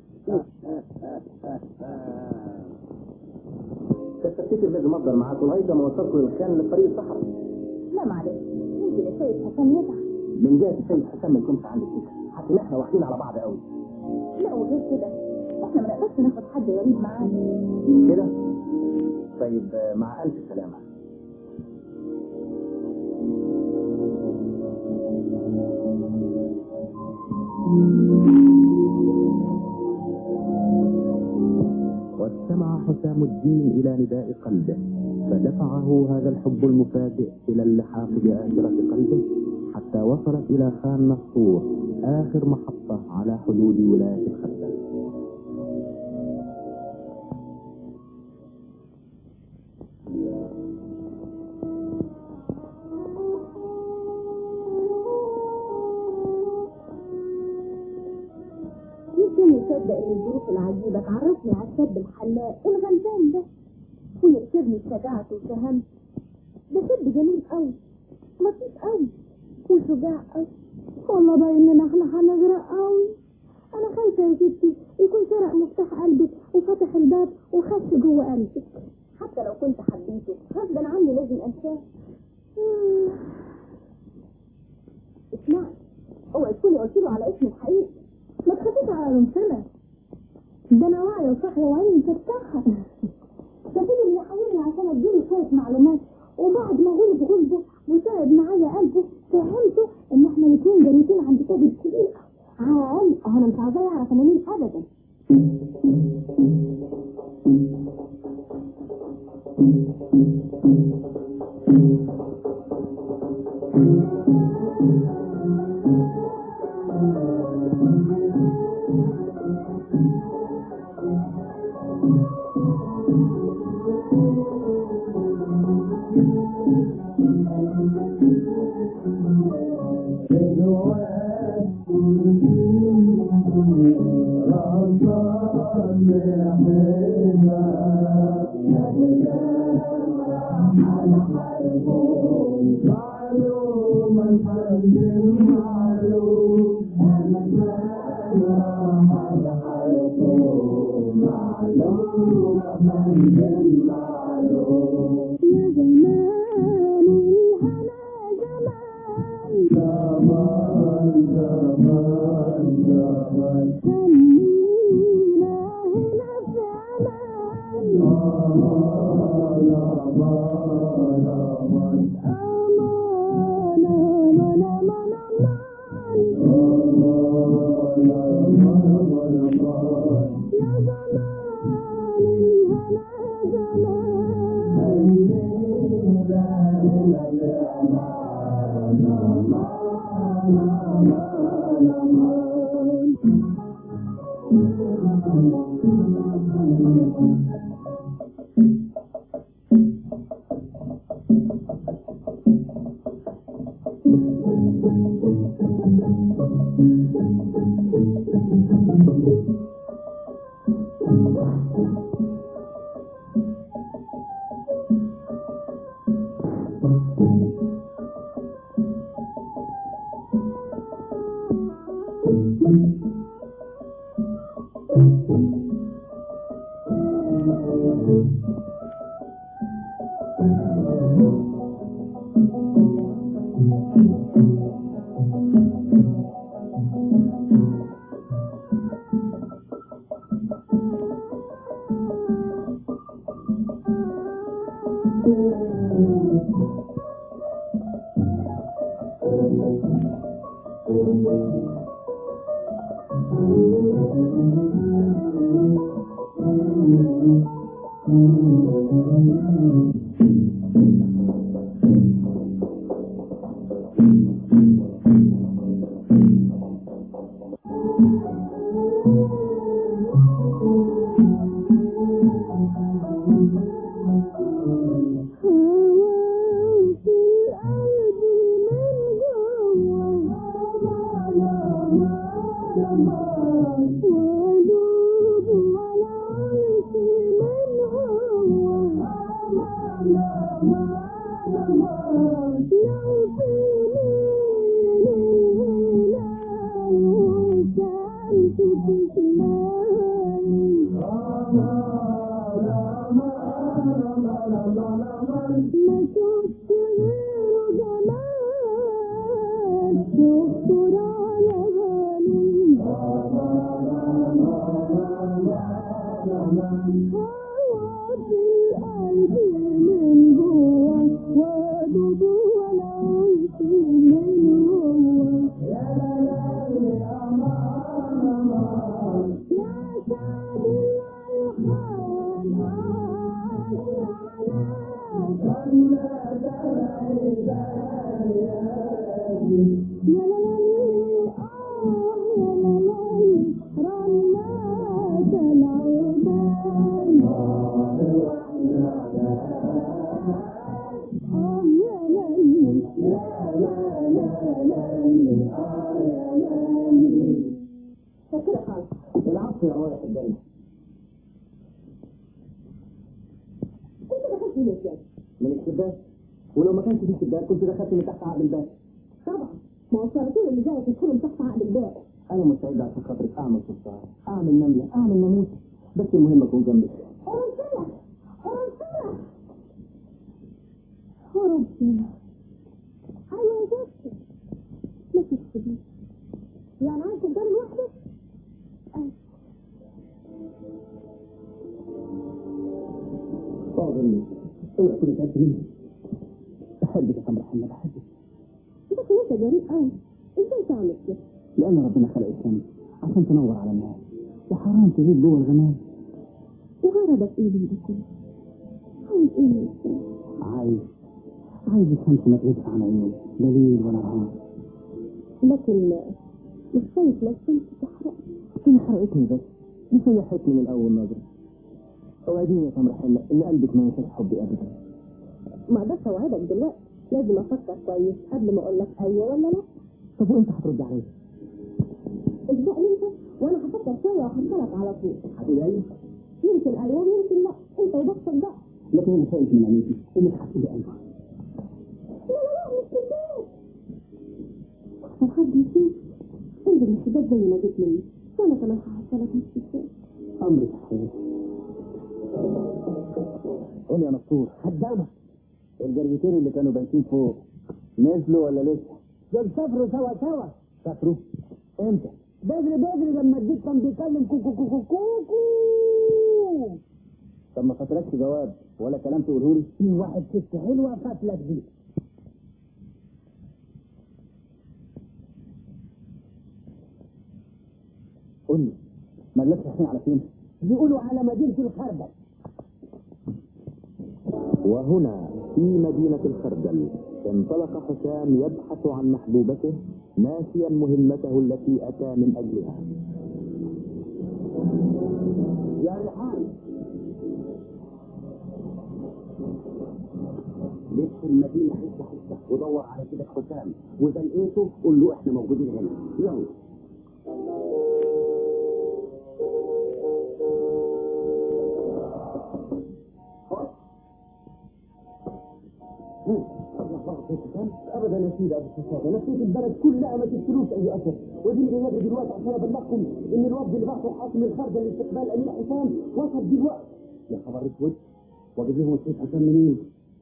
تفتكر لازم افضل معاك لغايه لما اوصلكم للخان للطريق الصحراء
لا معلش يمكن السيد حسام يزعل
من جهه السيد حسام ما يكونش عندك فكره حتى احنا واخدين على بعض قوي
لا وغير كده احنا ما نقدرش ناخد حد غريب معانا
كده طيب آه، مع الف سلامه
واستمع حسام الدين إلى نداء قلبه فدفعه هذا الحب المفاجئ إلى اللحاق بآخرة قلبه حتى وصلت إلى خان نصور آخر محطة على حدود ولاية الخردل
يمكن يصدق ان الظروف العجيبة تعرفني على الشاب الحلاق الغلبان ده ويكسبني شجاعته وشهامته ده شاب جميل قوي لطيف قوي وشجاع قوي والله باين ان احنا هنغرق قوي انا خايفة يا ستي يكون سرق مفتاح قلبك وفتح الباب وخش جوه قلبك حتى لو كنت حبيته غصبا عني لازم انساه آه. اسمعي اوعي تكوني قلت له على اسمي الحقيقي ما تخافيش على رمسنا ده انا واعية وصاحية وعيني مفتحة ده فين اللي يحاولني عشان اديله شوية معلومات وبعد ما غلب غلبه وتعب معايا قلبه فهمته ان احنا الاتنين جريتين عند تاجر كبير على الاقل انا مش عايزاه يعرف انا مين ابدا يا جمال الهنا جمال جمال جمال خلينا هنا في أمان أمان أمان أمان أمان أمان يا جمال الهنا
العفو يا رايح الجنة
انت دخلت من ازاي؟
من الشباك ولو ما كانش في شباك كنت دخلت من تحت عقل الباب
طبعا ما هو الصراصير اللي جايه تدخلهم تحت عقل الباب
انا مستعد عشان خاطرك اعمل صفار اعمل نملة اعمل ناموس بس المهم اكون جنبك
قرنفلة قرنفلة قرنفلة ايوه يا جبت ما تكتبي يعني عايز تفضلي لوحدك؟ ايوه
فاضل اوعي تكوني تعبت مني بحبك يا سمر حنا بحبك
انت كنت جريء قوي ازاي تعمل كده؟
لان ربنا خلق الشمس عشان تنور على الناس وحرام تغيب جوه الغمام
وغرضك ايه من ده كله؟ عايز ايه من الشمس؟
عايز عايز الشمس ما تغيبش عن عيوني لا ليل ولا نهار
لكن مش خايف لا الشمس تحرق
هي حرقتني بس دي سيحتني من اول نظره اوعديني يا سمر حنا ان قلبك ما ينساش حبي ابدا
ما اقدرش اوعدك دلوقتي لازم افكر كويس قبل ما اقول لك ايوه ولا لا
طب وانت هترد عليا
اسبقني انت وانا هفكر شويه وهحصلك على طول
هتقولي ايوه
يمكن ايوه يمكن لا انت وبختك بقى
لكن انا خايف من عينيكي انك هتقولي ايوه
لا لا لا مش كده احسن حد يشوف انزل من الشباك زي ما جيت مني وانا كمان هحصلك نفس الشيء
امرك حقيقي قول يا نصور خدامك الجرجتين اللي كانوا بايتين فوق نزلوا ولا لسه؟ دول سافروا سوا سوا سافروا امتى؟ بدري بدري لما الديك كان بيكلم كوكو كوكو كوكو طب ما فاتلكش جواب ولا كلام تقوله لي؟ في واحد ست حلوه فاتلك دي قول لي مالكش رايحين على فين؟ بيقولوا على مدينه الخردل
وهنا في مدينة الخردل انطلق حسام يبحث عن محبوبته ناسيا مهمته التي أتى من أجلها
يا ريحان لف المدينة حتة حتة ودور على كده حسام وإذا لقيته قول له إحنا موجودين هنا يلا
حسام ابدا يا سيدي ابو حسام انا لفيت البلد كلها ما شفتلوش اي اثر ودي اللي جايبني دلوقتي عشان ابلغكم ان الوفد اللي بعته حاكم الخارجه لاستقبال امير حسام وصل دلوقتي يا خبر اسود واجيبهم السيد حسام منين؟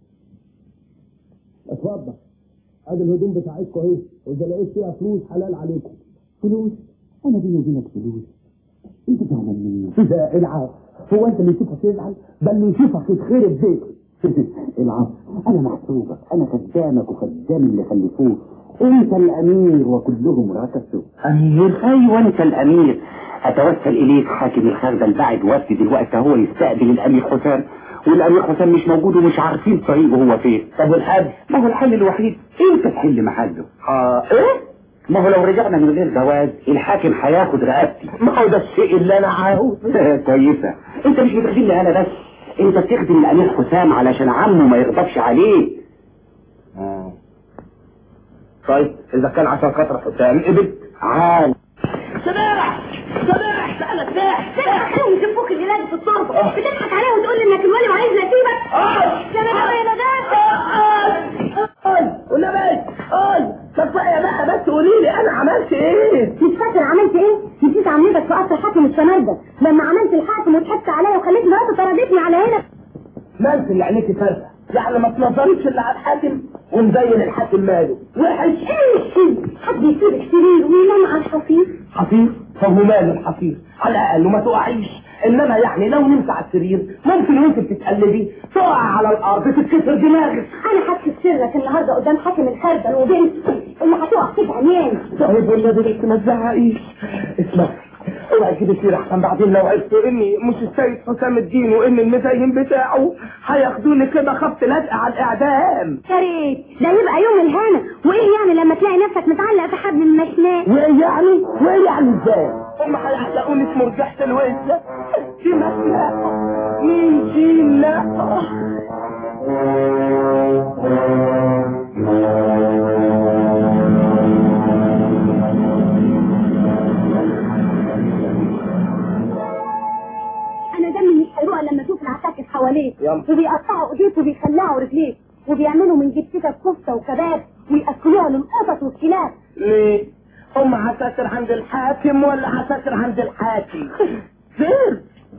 اتفضل ادي الهدوم بتاعتكم اهي واذا لقيت فيها فلوس حلال عليكم فلوس انا بيني وبينك فلوس انت زعلان مني ده العب هو انت اللي يشوفك يزعل ده اللي يشوفك يتخرب بيتك العب انا محسوبك انا خدامك وخدام اللي خلفوه انت الامير وكلهم ركسوا
امير ايوه انت الامير اتوسل اليك حاكم الخردة البعد وفد دلوقتي هو يستقبل الامير حسام والامير حسام مش موجود ومش عارفين طريقه هو فين
طب والحل
ما هو الحل الوحيد انت تحل محله
اه ايه
ما هو لو رجعنا من غير جواز الحاكم هياخد رقبتي
ما هو ده الشيء اللي انا عاوزه
كويسه انت مش بتخدمني انا بس انت بتخدم الامير حسام علشان عمه ما يغضبش عليه
آه. طيب اذا كان عشان خاطر حسام قبل
عال
سماح سماح تعالى سماح سماح خليهم يشوفوك اللي لازم في التربه بتضحك عليه وتقول لي انك الولي وعايز نسيبك سماح يا ندى
ولا بس قول ما كفايه بقى بس قولي لي انا عملت ايه
مش فاكر عملت ايه؟ نسيت عمتك في قصر حاكم السمردة لما عملت الحاكم وضحكت عليا وخليت مراتي طردتني على هنا
ما انت اللي عينيكي فارقه يعني ما تنظريش اللي على الحاكم ونبين الحاكم ماله وحش
ايه حد يسيبك سرير وينام على الحصير
حفيظ فهو ماله الحفيظ على الاقل ما تقعيش انما يعني لو نمت على السرير ممكن وانت بتتقلبي تقع على الارض تتكسر دماغك
انا هكشف سرك النهارده قدام حاكم الخردل وبنت اللي هتقع في عيان
طيب والنبي بس ما تزعقيش اسمع اوعى تجيبي سيره احسن بعدين لو عرفتوا اني مش السيد حسام الدين وان المزين بتاعه هياخدوني كده خبط لزق على الاعدام
يا ريت ده يبقى يوم الهنا وايه يعني لما تلاقي نفسك متعلق في حبل المشناء
وايه يعني وايه يعني ازاي هم هيعلقوني في مرجحة الوزة دي مسلاقة مين شيل لا
انا دمي مش هيروق لما اشوف العساكر حواليك
يلا.
وبيقطعوا ايديك وبيخلعوا رجليك وبيعملوا من جبتك كفته وكباب وياكلوها للقطط والكلاب
ليه هم عساكر عند الحاكم ولا عساكر عند الحاكم فين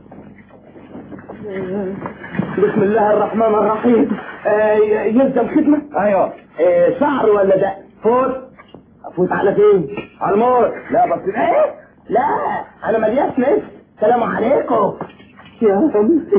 بسم الله الرحمن الرحيم آه يلزم خدمة ايوه آه شعر ولا ده فوت افوت على فين على الموت لا بس ايه لا انا ملياش نفس سلام عليكم يا
يا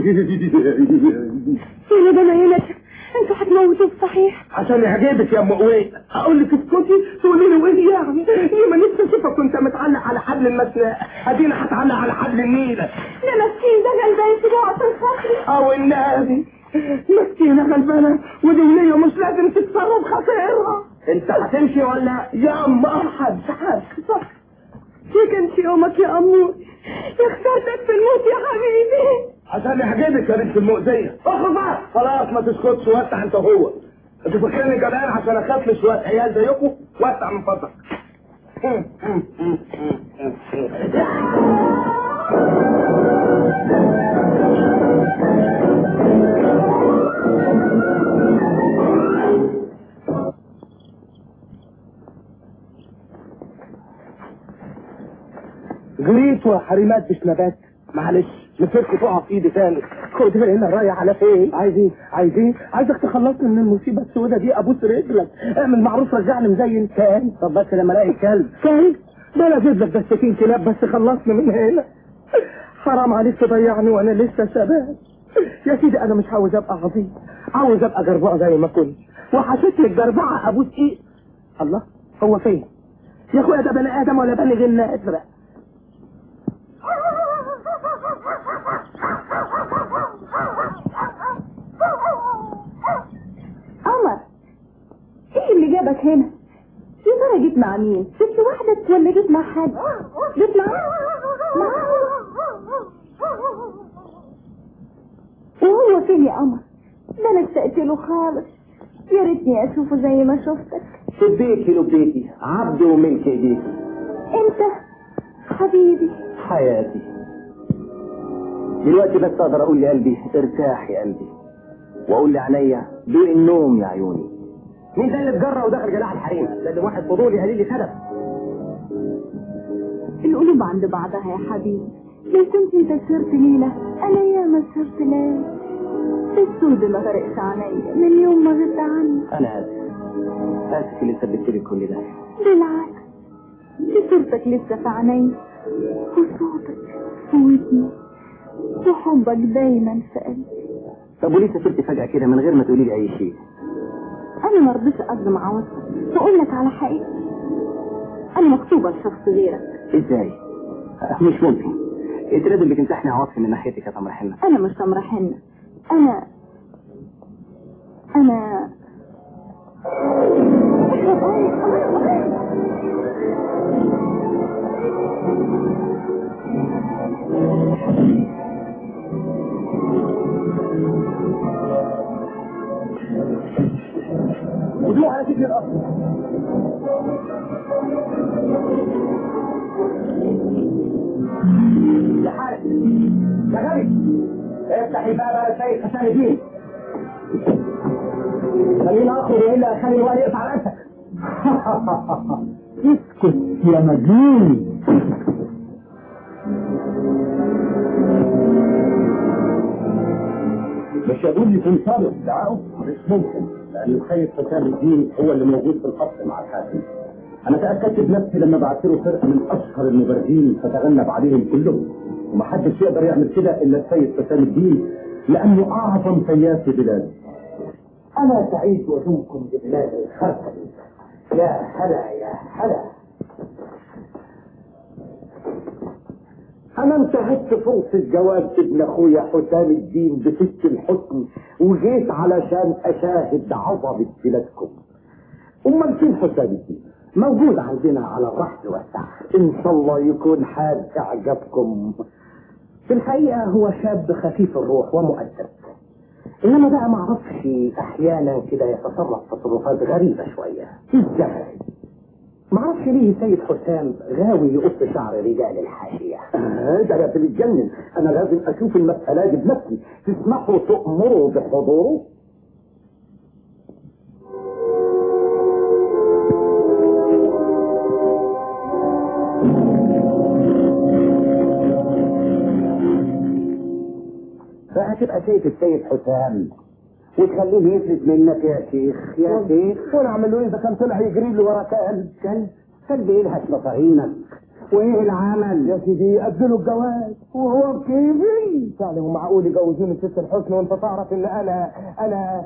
ده انا يلك انتوا هتموتوه صحيح
عشان يعجبك يا ام قوي اقول لك اسكتي تقولي لي وايه يعني ليه ما نفسي اشوفك كنت متعلق على حبل المسناء ادينا هتعلق على حبل النيله
ده مسكين ده غلبان في عشان خاطري
او النبي مسكينه غلبانه ودي وليه مش لازم تتصرف خطيرها انت هتمشي ولا يا ام احد حد
صح فيك انت يومك يا امور يا خسارتك في الموت يا حبيبي
عشان يعجبك يا بنت المؤذيه اخرج بقى خلاص ما تسكتش وسع انت هو انت فاكرني جبان عشان اخاف لي شويه عيال زيكم وسع من فضلك جريت وحريمات مش نبات معلش مسكت تقع في ايدي تاني خد هنا رايح على فين عايز ايه عايز ايه عايزك تخلصني من المصيبه السوداء دي ابوس رجلك اعمل معروف رجعني مزين تاني طب بس لما الاقي كلب كلب ده انا اجيب لك دستين كلاب بس خلصني من هنا حرام عليك تضيعني وانا لسه شباب يا سيدي انا مش عاوز ابقى عظيم عاوز ابقى جربوع زي ما كنت وحشتني الجربعه ابوس ايه الله هو فين يا اخويا ده بني ادم ولا بني غنى ازرق
قمر ايه اللي جابك هنا؟ يا ترى جيت مع مين؟ جيت لوحدك ولا جيت مع حد؟ جيت مع مع وهو فين يا قمر؟ ده انا اشتقت له خالص يا ريتني اشوفه زي ما شفتك
لبيكي لبيكي عبد وملك ايديكي
انت حبيبي
حياتي دلوقتي بس اقدر اقول لقلبي ارتاح يا قلبي واقول لعينيا دوق النوم يا عيوني
مين ده اللي اتجرى ودخل جلاع الحريم ده اللي واحد فضولي قليل ادب
القلوب عند بعضها يا حبيبي لو كنت انت سهرت ليلة انا ياما سهرت ليلة السود ما فرقش عليا من يوم ما غبت عنك
انا اسف اسف اللي سببت لي كل ده
بالعكس دي صورتك لسه في عيني وصوتك في ودني وحبك دايما في قلبي
طب وليه سافرت فجأة كده من غير ما تقولي لي أي شيء؟
انا ما رضيتش اقدم عواطفك تقول لك على حقيقتي انا مكتوبه لشخص غيرك
إزاي؟ آه، مش ممكن أنت لازم بتمسحني عواطفي من ناحيتك يا تمر حنة
انا مش تمر حنة انا انا
ودوق على سجن الأرض
يا حارس يا غبي افتح الباب انا شايف حسام الدين خلينا اخرج والا اخلي الوالي يقطع راسك
اسكت يا مجنون
مش يقول يكون صادق دعاه مش ممكن لان الخير حسام الدين هو اللي موجود في الخط مع الحاكم انا تاكدت بنفسي لما بعت له فرقه من اشهر المبرزين فتغلب عليهم كلهم ومحدش يقدر يعمل كده الا السيد حسام الدين لانه اعظم سياف في بلاده
أنا سعيد وجودكم ببلاد الخرقل يا هلا يا هلا أنا انتهزت فرصة جواز ابن أخويا حسام الدين بست الحسن وجيت علشان أشاهد عظمة بلادكم أمال فين حسام الدين؟ موجود عندنا على الرحب والسعة إن شاء الله يكون حاج أعجبكم في الحقيقة هو شاب خفيف الروح ومؤدب انما بقى ما اعرفش احيانا كده يتصرف تصرفات غريبه شويه ازاي ما اعرفش ليه سيد حسام غاوي يقص شعر رجال الحاشيه آه ده انا في الجنن انا لازم اشوف المساله دي بنفسي تسمحوا تؤمروا بحضوره بقى تبقى شايف السيد حسام وتخليه يفلت منك يا شيخ يا شيخ وانا اعمل له ايه اذا كان طلع يجري لي ورا كلب كلب كلب يلهث مفاهيمك وايه العمل يا سيدي اديله الجواز وهو بكيفي يعني هو معقول يجوزوني ست الحسن وانت تعرف ان انا انا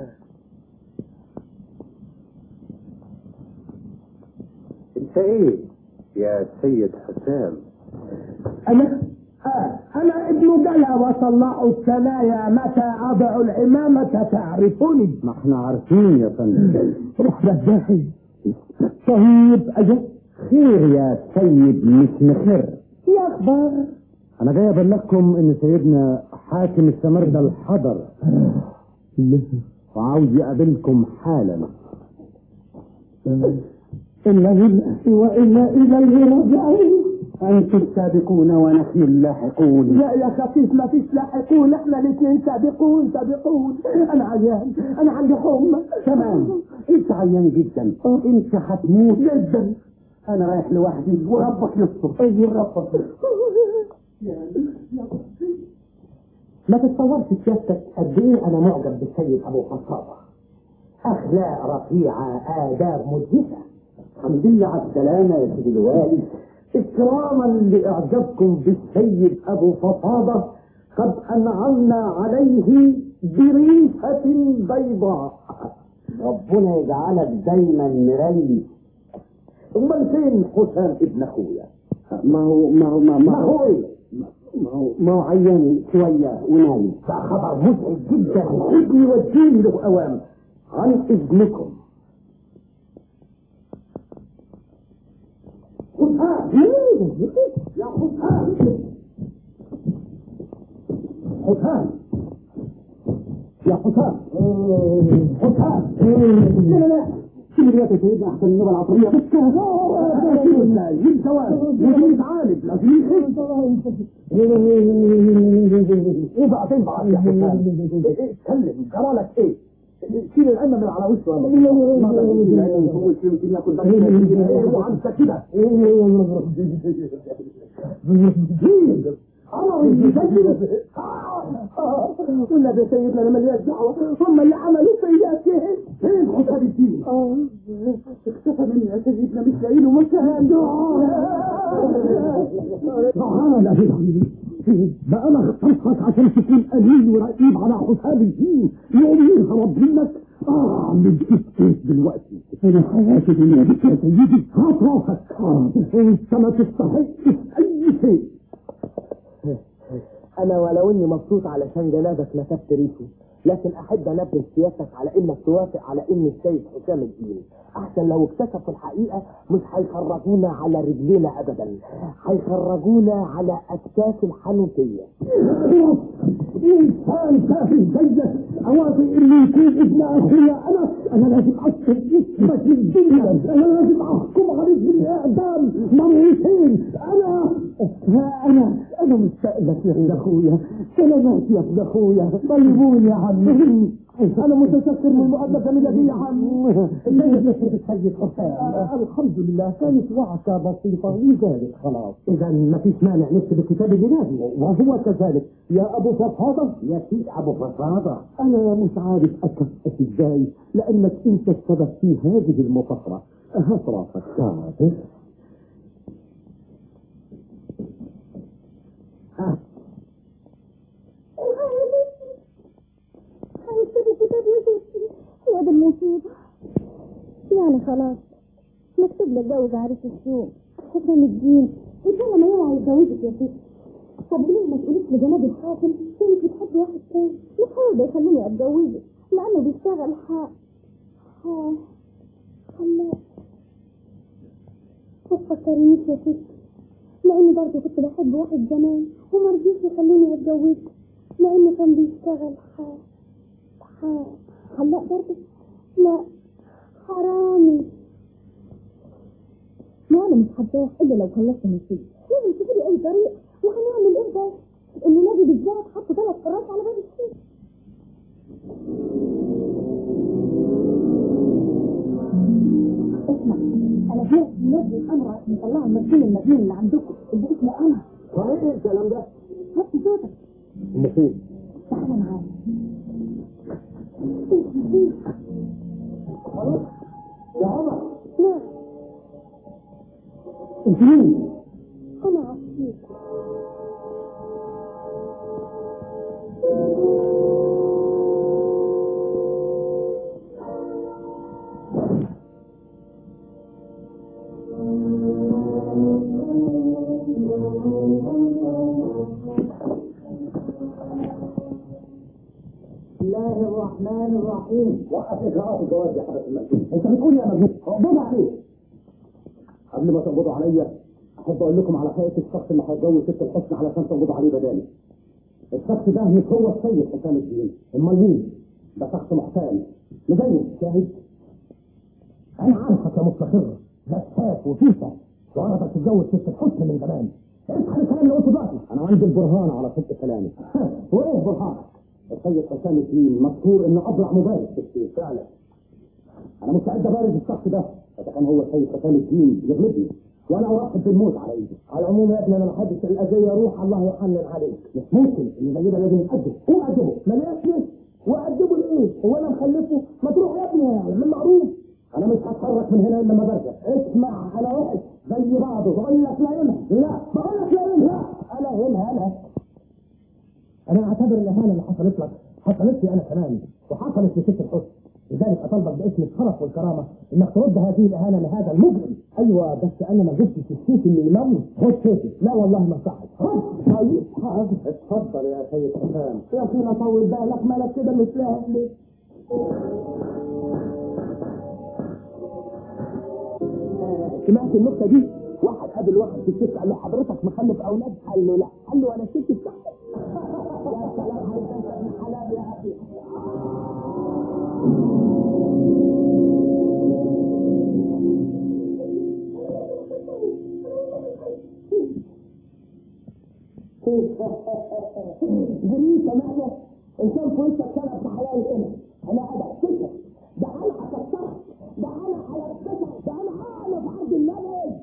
انت ايه يا سيد حسام
انا آه انا ابن جلا وصلاه الثنايا متى اضع العمامة تعرفني
ما احنا عارفين يا فندم
روح بداحي طيب اجل
خير يا سيد مش مخير
يا اخبار
انا جاي ابلغكم ان سيدنا حاكم السمردة الحضر وعاوز يقابلكم حالا
إنا لله وإنا إليه راجعون
انتم السابقون ونحن اللاحقون
لا يا خفيف ما فيش لاحقون احنا الاثنين سابقون سابقون انا عيان انا عندي حمى
تمام انت عيان جدا انت هتموت
جدا
انا رايح لوحدي وربك يستر
ايه ربك
ما تتصورش سيادتك قد ايه انا معجب بالسيد ابو قصابه اخلاق رفيعه اداب مدهشه
الحمد لله على السلامة يا سيدي الوالي
اكراما لاعجابكم بالسيد ابو فصاده قد انعمنا عليه بريحه بيضاء
ربنا يجعلك دايما مريح
امال فين حسام ابن اخويا
ما هو ما هو ما,
ما هو ايه
ما هو ما هو عيان شوية ونايم
ده خبر مزعج جدا ابني وديني له اوام عن اذنكم حسام يا حسام حسام يا حسام حسام لا لا لا كل الوقت سيدنا احسن اللغه العصريه بس كده يجيب ثواب لازم يتعالج لازم يخف ايه بقى فين بقى يا حسام اتكلم جرالك ايه
شيل العلم من على وشه ما تقدر تشيل العلم من فوق وتشيل وتشيل ياكل بقى ايه وانت كده قلنا يا سيدنا انا ماليش دعوه هم اللي عملوا فيا كده فين حساب الدين؟ اه اختفى مني يا سيدنا مش لاقي له مكان تعال يا حبيبي بقى انا اخترتك عشان تكون امين ورقيب على حساب الدين يوم يهرب منك اه من ايه دلوقتي انا حياتي دنيا بك يا سيدي هات روحك انت ما تستحقش اي شيء
انا ولو اني مبسوط علشان جنابك نسبت ريشه لكن احب انبه سيادتك على انك توافق على ان السيد حسام الدين احسن لو اكتشفوا الحقيقه مش هيخرجونا على رجلينا ابدا هيخرجونا على اكتاف الحنوتيه
انسان تافه زيك اوافق انه يكون ابن اخويا انا انا لازم اكتب اسمك للدنيا انا لازم احكم عليك بالاعدام مرتين انا انا انا مشتاق لك يا ابن اخويا سلامات يا ابن اخويا طيبوني يا عم انا متشكر من المقابله الجميله دي يا عم كيف السيد حسام الحمد لله كانت وعكه بسيطه وذلك خلاص اذا ما فيش مانع نكتب الكتاب الجنائي وهو كذلك يا ابو فضفاضه يا سيدي ابو فضفاضه انا مش عارف اكفئك ازاي لانك انت السبب في هذه المطهره هات راسك تعال ها
هيكتبوا كتاب وزوجتي يا دي المصيبة يعني خلاص مكتوب لك جوز عريس السوق حسام الدين الجنة ما يوعى يتجوزك يا ستي طب ليه ما تقوليش لجناب الحاكم انك بتحبي واحد تاني مش هو ده يخليني اتجوزه لانه بيشتغل حق ها خلاص ما تفكرنيش يا ستي لاني برضه كنت بحب واحد زمان وما رضيش يخلوني اتجوزه لانه كان بيشتغل حق حق حلاق برضه لا حرامي ما انا مش حباه الا لو خلصت نصيب لازم تشوفي لي اي طريق وهنعمل ايه بس النادي بالذات حط ثلاث حراس على باب السوق اسمع انا جيت نادي الامر عشان نطلعوا المسجون المجنون اللي عندكم اللي اسمه انا
صحيح ايه الكلام ده؟
وطي صوتك
المفروض
تعالى معايا
يا عمر
نعم
انت مين؟
انا عصير
بسم الله الرحمن الرحيم وقف اجراءات الجواز يا حضرة المسجد انت بتقول يا مجنون اقبض عليه قبل ما تقبضوا عليا احب اقول لكم على حقيقه الشخص اللي هيتجوز ست الحسن علشان تقبضوا عليه بدالي الشخص ده مش هو السيد حسام الدين امال مين ده شخص محتال مزين شاهد انا عارفك يا مستقر بساك وفيفا وعرفك تتجوز ست الحسن من زمان اسحب الكلام اللي قلته دلوقتي انا عندي البرهان على صدق كلامي وايه برهانك السيد حسام الدين مذكور انه ابرع مبارك في الشيء فعلا انا مستعد ابارز الشخص ده اذا كان هو السيد حسام الدين يغلبني وانا ارحب بالموت على ايدي على العموم يا ابني انا ما حدش الاذيه روح الله يحنن عليك مش ممكن ان زي ده لازم يتقدم هو قدمه ما لقيتش وقدمه ليه هو انا مخلفه ما تروح يا ابني من معروف انا مش هتحرك من هنا الا لما برجع اسمع انا وحش زي بعضه بقول لك لا يمها لا بقول لك لا يمها انا يمها انا انا اعتبر الاهانه اللي حصلت لك حصلت لي انا كمان وحصلت لست الحسن لذلك اطالبك باسم الشرف والكرامه انك ترد هذه الاهانه لهذا المجرم ايوه بس انا ما جبتش السيف اللي يموت خد سيفي لا والله ما صحت خد طيب حاضر اتفضل يا سيد حسام يا اخي لا طول بالك مالك كده مش لاهق ليه سمعت النكته دي واحد قابل واحد في السكه قال له حضرتك مخلف اولاد قال له لا قال له انا الست بتاعتك يا سلام عليك انت ابن حلال يا اخي جميل تمام ان كان في وشك كان ابن حلال هنا انا ادعسك ده انا هكسرك ده انا هلبسك ده انا اعلى في عرض اللبن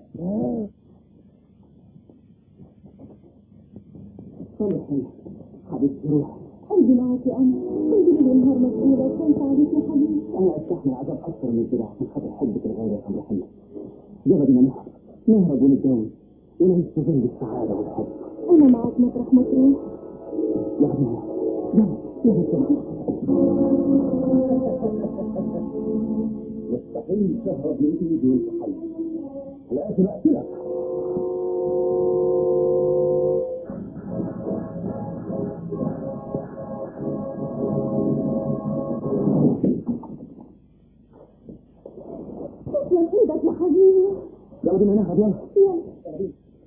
صلح حبيبتي روح
قلبي معاك يا قمر قلبي من نهار مسؤولة وكنت عليك يا حبيبي
انا استحمل عذاب اكثر من كده عشان خاطر حبك الغالي يا قمر حلو يلا بينا نهرب نهرب ونتجوز ونعيش في ظل السعادة والحب
أنا معاك مطرح ما تروح
يلا بينا يلا يلا مستحيل تهرب من ايدي وانت حي لازم اقتلك
تسلم ايدك يا حبيبي
يلا بينا نهرب يلا
يلا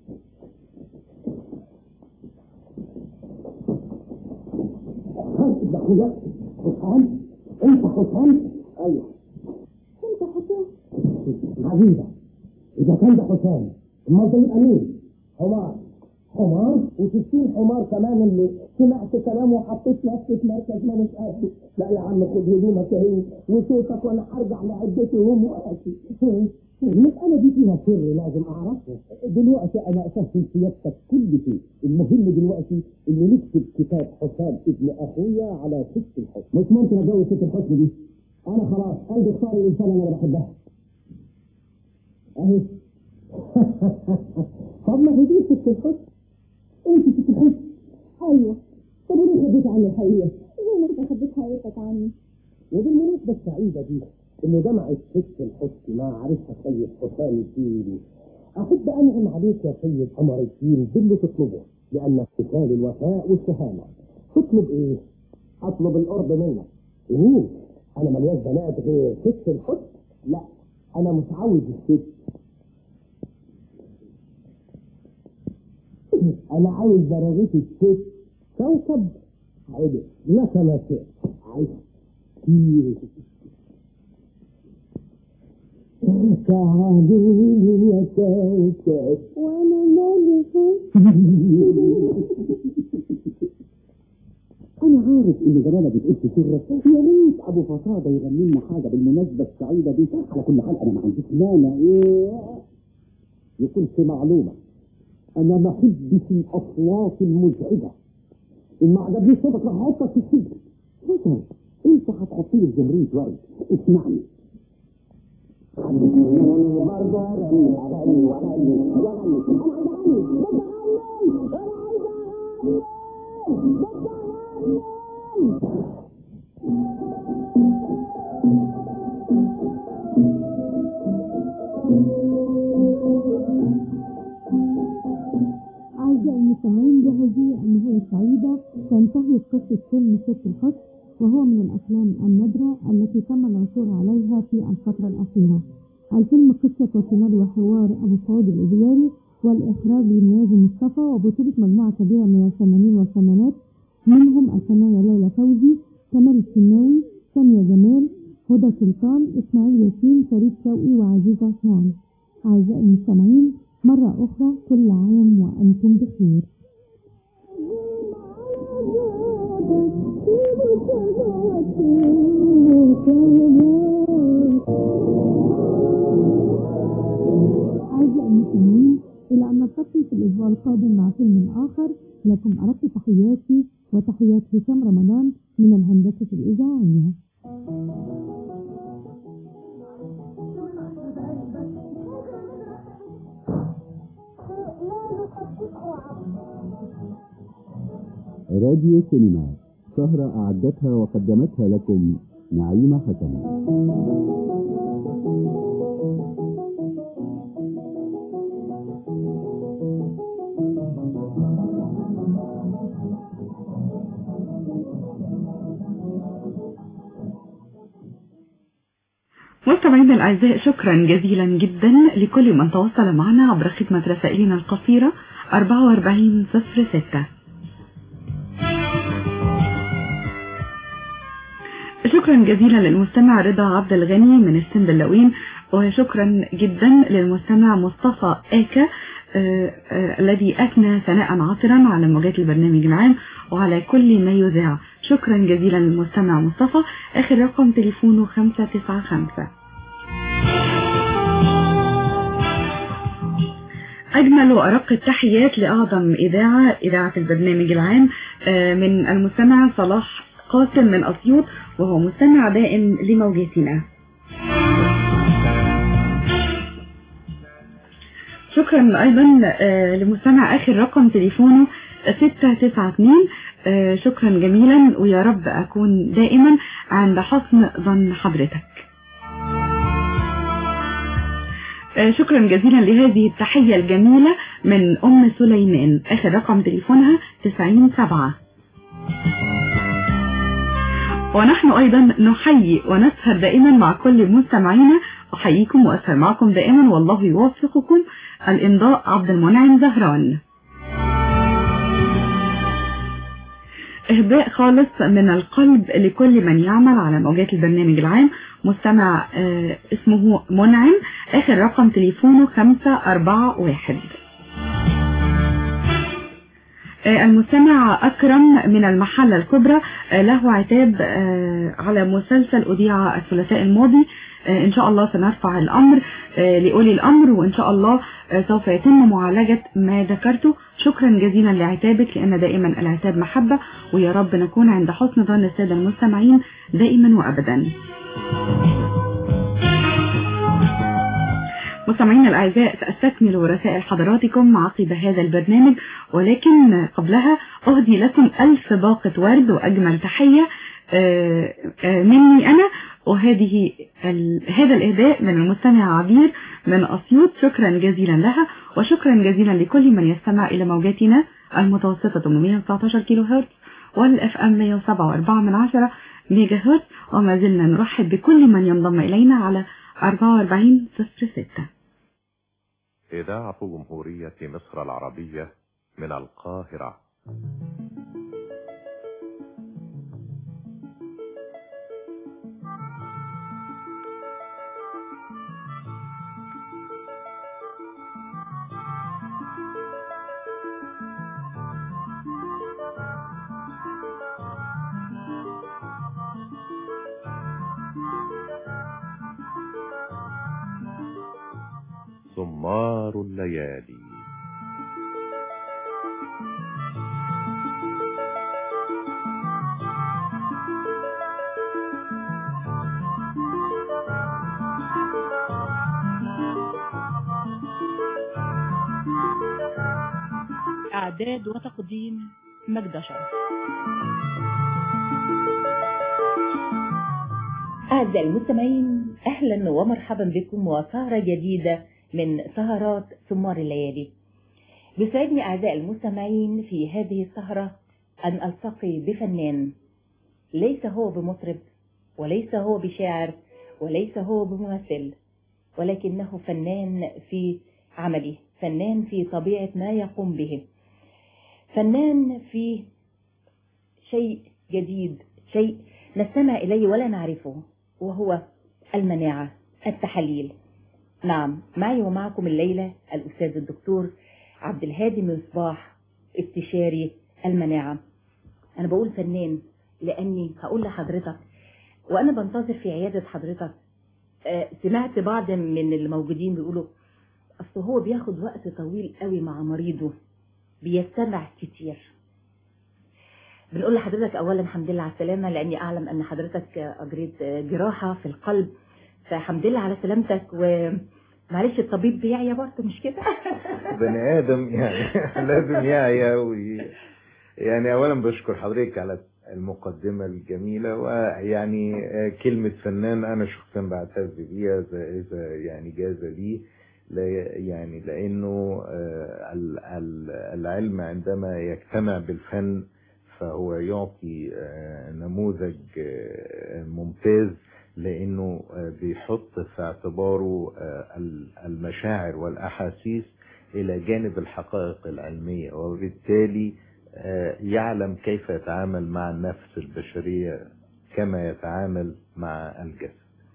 حسام ابن حسام انت حسام ايوه
انت حسام
عزيزة إذا كان ده حسام أمال ده يبقى مين؟ حمار حمار وستين حمار كمان اللي سمعت كلامه وحطيت نفسي في مركز ما مش قد لا يا عم خد هدومك اهي وصوتك وانا هرجع لعدتي وهم وقتي المسألة دي فيها سر لازم أعرفه دلوقتي أنا أسهل سيادتك كل شيء المهم دلوقتي إني نكتب كتاب حسام ابن أخويا على ست الحسن مش ممكن أتجوز ست الحسن دي أنا خلاص قلبي اختار الإنسان اللي أنا بحبها اهي طب ما هي دي ست الحسن انت ست الحسن ايوه طب وليه خبيت عني الحقيقه؟
زي ما انت خبيت حقيقتك عني
وبالمناسبة السعيدة دي اللي جمعت ست الحسن مع عريسها سيد حسام الدين أحب أنعم عليك يا سيد قمر الدين باللي تطلبه لأنك مثال الوفاء والشهامة تطلب إيه؟ أطلب القرب منك مين؟ أنا ملياش بنات غير ست الحسن؟ لا أنا مش عاوز الست انا عاوز درجة الست كوكب عادي لك ما شئت عايز كتير تعالوا يا كوكب
وانا مالي
انا عارف ان جلالة بتقول في سرك يا ريت ابو فصاده يغني لنا حاجه بالمناسبه السعيده دي على كل حال انا ما عنديش مانع إيه. يكون في معلومه انا ما احبش الاصوات المزعجه ان ما عجبنيش صوتك راح احطك في السجن مثلا انت هتحط لي في جمريه ورد اسمعني
أعزائي المستمعين بهذه النهاية السعيدة تنتهي قصة فيلم ست الحسن وهو من الأفلام النادرة التي تم العثور عليها في الفترة الأخيرة. الفيلم قصة وسيناريو وحوار أبو سعود الإبياري والإخراج لنيازي مصطفى وبطولة مجموعة كبيرة من الفنانين والفنانات منهم الفنانة ليلى فوزي، كمال السناوي، سامية جمال، هدى سلطان، إسماعيل ياسين، فريد شوقي وعزيزة عثمان. أعزائي المستمعين مرة أخرى كل عام وأنتم بخير أعزائي المستمعين إلى أن نلتقي في الأسبوع القادم مع فيلم آخر لكم أردت تحياتي وتحيات هشام رمضان من الهندسة الإذاعية
راديو سينما سهرة أعدتها وقدمتها لكم نعيمة حسن
مستمعينا الأعزاء شكرا جزيلا جدا لكل من تواصل معنا عبر خدمة رسائلنا القصيرة 4406 شكرا جزيلا للمستمع رضا عبد الغني من السنبلاوين وشكرا جدا للمستمع مصطفى آكا آه، آه، الذي أثنى ثناء عاطرا على موجات البرنامج العام وعلى كل ما يذاع شكرا جزيلا للمستمع مصطفى آخر رقم تليفونه 595 أجمل وأرق التحيات لأعظم إذاعة إذاعة البرنامج العام آه، من المستمع صلاح قاسم من أسيوط وهو مستمع دائم لموجاتنا شكرا أيضا آه، لمستمع آخر رقم تليفونه 692 آه، شكرا جميلا ويا رب أكون دائما عند حسن ظن حضرتك آه، شكرا جزيلا لهذه التحية الجميلة من أم سليمان آخر رقم تليفونها 907 ونحن أيضا نحيي ونسهر دائما مع كل مستمعينا أحييكم وأسهر معكم دائما والله يوفقكم الإمضاء عبد المنعم زهران إهداء خالص من القلب لكل من يعمل على موجات البرنامج العام مستمع آه، اسمه منعم آخر رقم تليفونه 541 آه، المستمع أكرم من المحلة الكبرى آه، له عتاب آه، على مسلسل أذيع الثلاثاء الماضي آه، إن شاء الله سنرفع الأمر آه، لأولي الأمر وإن شاء الله آه، سوف يتم معالجة ما ذكرته شكرا جزيلا لعتابك لأن دائما العتاب محبة ويا رب نكون عند حسن ظن السادة المستمعين دائما وأبدا مستمعينا الأعزاء سأستكمل رسائل حضراتكم عقب هذا البرنامج ولكن قبلها أهدي لكم ألف باقة ورد وأجمل تحية آه، آه، مني أنا وهذه ال... هذا الإهداء من المستمع عبير من أسيوط شكرا جزيلا لها وشكرا جزيلا لكل من يستمع إلى موجاتنا المتوسطة 819 كيلو هرتز والأف أم 107.4 من عشرة ميجا هرتز وما زلنا نرحب بكل من ينضم إلينا على 4406
إذاعة جمهورية مصر العربية من القاهرة سمار الليالي
إعداد وتقديم مجد شرف
أعزائي المستمعين أهلا ومرحبا بكم وسهرة جديدة من سهرات سمار الليالي يسعدني أعزائي المستمعين في هذه السهرة أن ألتقي بفنان ليس هو بمطرب وليس هو بشاعر وليس هو بممثل ولكنه فنان في عمله فنان في طبيعة ما يقوم به فنان في شيء جديد شيء نستمع إليه ولا نعرفه وهو المناعة التحاليل نعم معي ومعكم الليلة الأستاذ الدكتور عبد الهادي مصباح استشاري المناعة أنا بقول فنان لأني هقول لحضرتك وأنا بنتظر في عيادة حضرتك آه، سمعت بعض من الموجودين بيقولوا أصل هو بياخد وقت طويل قوي مع مريضه بيستمع كتير بنقول لحضرتك اولا الحمد لله على السلامه لاني اعلم ان حضرتك اجريت جراحه في القلب فالحمد لله على سلامتك ومعلش الطبيب بيعيا برضه مش كده
بني ادم يعني لازم يعيا وي... يعني اولا بشكر حضرتك على المقدمة الجميلة ويعني آه، كلمة فنان انا شخصيا بعتز بيها اذا إذا يعني جاز لي لا يعني لانه آه، ال- ال- العلم عندما يجتمع بالفن فهو يعطي آه، نموذج آه، ممتاز لانه آه، بيحط في اعتباره آه، ال- المشاعر والاحاسيس الى جانب الحقائق العلميه وبالتالي آه، يعلم كيف يتعامل مع النفس البشريه كما يتعامل مع الجسد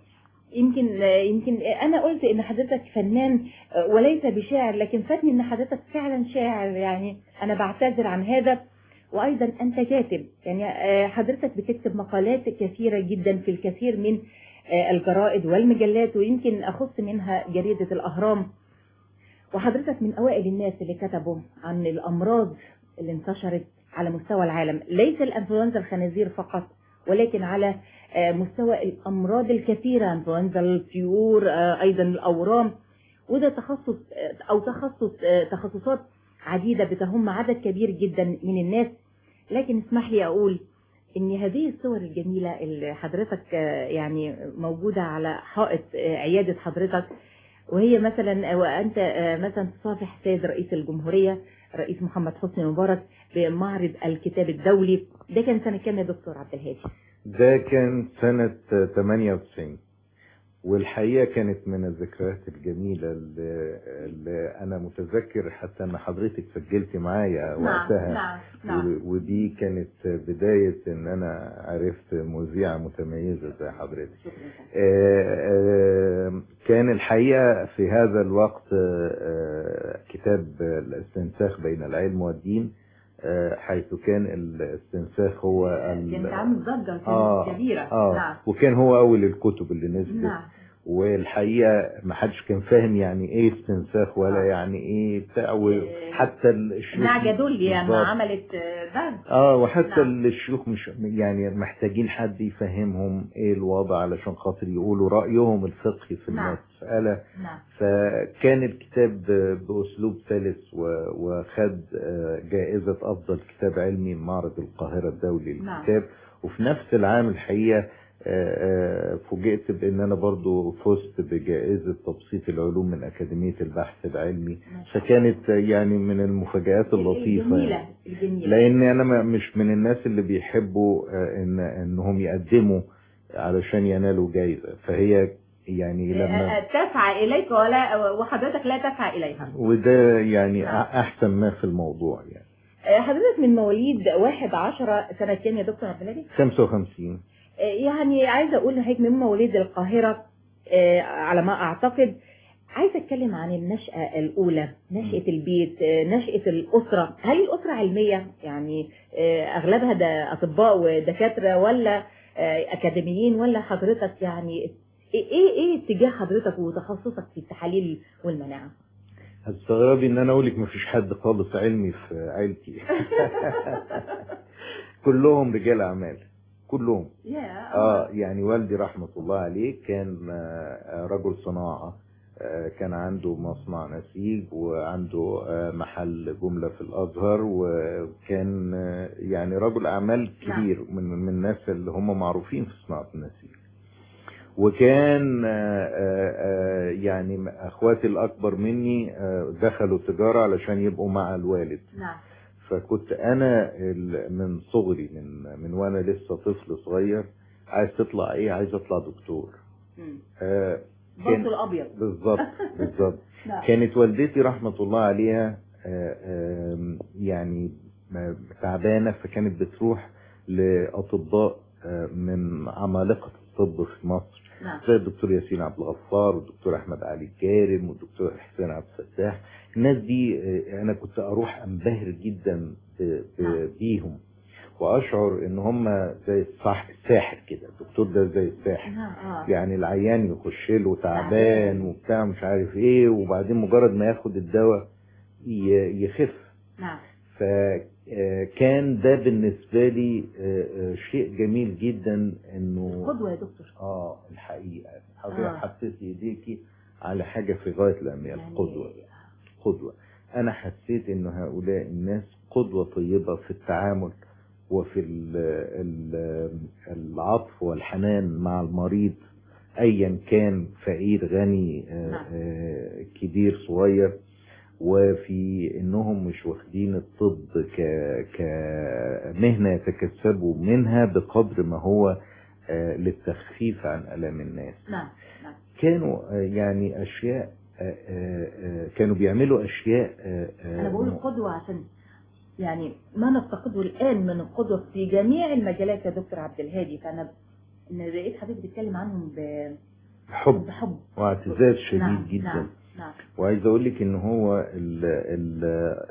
يمكن يمكن انا قلت ان حضرتك فنان وليس بشاعر لكن فاتني ان حضرتك فعلا شاعر يعني انا بعتذر عن هذا وايضا انت كاتب يعني حضرتك بتكتب مقالات كثيره جدا في الكثير من الجرائد والمجلات ويمكن اخص منها جريده الاهرام وحضرتك من اوائل الناس اللي كتبوا عن الامراض اللي انتشرت على مستوى العالم ليس الانفلونزا الخنازير فقط ولكن على مستوى الامراض الكثيره انفلونزا الطيور ايضا الاورام وده تخصص او تخصص تخصصات عديده بتهم عدد كبير جدا من الناس لكن اسمح لي اقول ان هذه الصور الجميله اللي حضرتك يعني موجوده على حائط عياده حضرتك وهي مثلا وانت مثلا تصافح سيد رئيس الجمهوريه رئيس محمد حسني مبارك بمعرض الكتاب الدولي ده كان سنه كام يا دكتور عبد الهادي؟
ده كان سنة 98 والحقيقة كانت من الذكريات الجميلة اللي, اللي أنا متذكر حتى أن حضرتك سجلت معايا وقتها
نعم نعم
ودي كانت بداية أن أنا عرفت مذيعة متميزة زي حضرتك كان الحقيقة في هذا الوقت كتاب الاستنساخ بين العلم والدين حيث كان الاستنساخ هو
كانت عامل ضجة كانت
آه
كبيرة
آه
نعم
وكان هو أول الكتب اللي نزلت
نعم
والحقيقة ما حدش كان فاهم يعني ايه استنساخ ولا
آه.
يعني ايه بتاع وحتى الشيوخ
نعجة دول يعني
بالظبط.
عملت ضجة
اه وحتى
نعم.
الشيوخ مش يعني محتاجين حد يفهمهم ايه الوضع علشان خاطر يقولوا رأيهم الفقهي في
نعم.
المسألة
نعم
فكان الكتاب بأسلوب سلس و- وخد آه، جائزة أفضل كتاب علمي من معرض القاهرة الدولي
نعم.
للكتاب وفي نفس العام الحقيقة آه، آه، فوجئت بأن أنا برضو فزت بجائزة تبسيط العلوم من أكاديمية البحث العلمي فكانت يعني من المفاجآت اللطيفة
الجميلة
يعني.
الجميلة
لان انا ما- مش من الناس اللي بيحبوا آه، ان انهم يقدموا علشان ينالوا جايزه فهي يعني لما
تسعى إليك ولا وحضرتك لا تسعى إليها
وده يعني احسن ما في الموضوع يعني
آه، حضرتك من مواليد واحد عشرة سنة كام يا دكتور عبد الهادي؟
55
آه، يعني عايزة أقول لحضرتك من مواليد القاهرة آه، على ما أعتقد عايزة أتكلم عن النشأة الأولى نشأة البيت آه، نشأة الأسرة هل الأسرة علمية يعني آه، أغلبها ده أطباء ودكاترة ولا آه، أكاديميين ولا حضرتك يعني إيه إيه إيه اتجاه حضرتك وتخصصك في التحاليل والمناعة؟
هتستغربي ان انا اقول لك مفيش حد خالص علمي في عيلتي كلهم رجال اعمال كلهم
يا
اه يعني والدي رحمة الله عليه كان آه، رجل صناعة آه، كان عنده مصنع نسيج وعنده آه، محل جملة في الأزهر وكان آه، يعني رجل أعمال كبير من من الناس اللي هم معروفين في صناعة النسيج وكان آه، آه، آه، يعني أخواتي الأكبر مني آه، دخلوا تجارة علشان يبقوا مع الوالد
نعم
فكنت انا ال- من صغري من من وانا لسه طفل صغير عايز تطلع ايه عايز اطلع دكتور آه كان-
برضه الأبيض
بالظبط بالظبط
نعم.
كانت والدتي رحمة الله عليها آه، آم، يعني م- تعبانة فكانت بتروح لأطباء آه، من عمالقة الطب في مصر
نعم.
زي الدكتور ياسين عبد الغفار والدكتور أحمد علي الكارم والدكتور حسين عبد الفتاح الناس دي آه، أنا كنت أروح أنبهر جدا ب- ب- بيهم وأشعر إن هم زي الصح الساحر كده الدكتور ده زي الساحر
آه.
يعني العيان يخش له تعبان وبتاع مش عارف ايه وبعدين مجرد ما ياخد الدواء ي- يخف
نعم
فكان ده بالنسبة لي آه، آه، شيء جميل جدا انه
قدوة يا دكتور
اه الحقيقة
آه.
حضرتك حطيت ايديكي على حاجة في غاية الأهمية القدوة قدوة أنا حسيت إن هؤلاء الناس قدوة طيبة في التعامل وفي ال ال العطف والحنان مع المريض أيا كان فقير غني آه، آه، كبير صغير وفي انهم مش واخدين الطب ك كمهنه يتكسبوا منها بقدر ما هو آه، للتخفيف عن الام الناس
نعم نعم
كانوا آه، يعني اشياء آه، آه، آه، كانوا بيعملوا اشياء آه، آه،
أنا بقول القدوة عشان يعني ما نفتقده الآن من القدوة في جميع المجالات يا دكتور عبد الهادي فأنا إن لقيت حضرتك بتتكلم عنهم ب...
حب
بحب
واعتزاز شديد
نعم
جدا
نعم نعم
وعايز اقول لك ان هو ال ال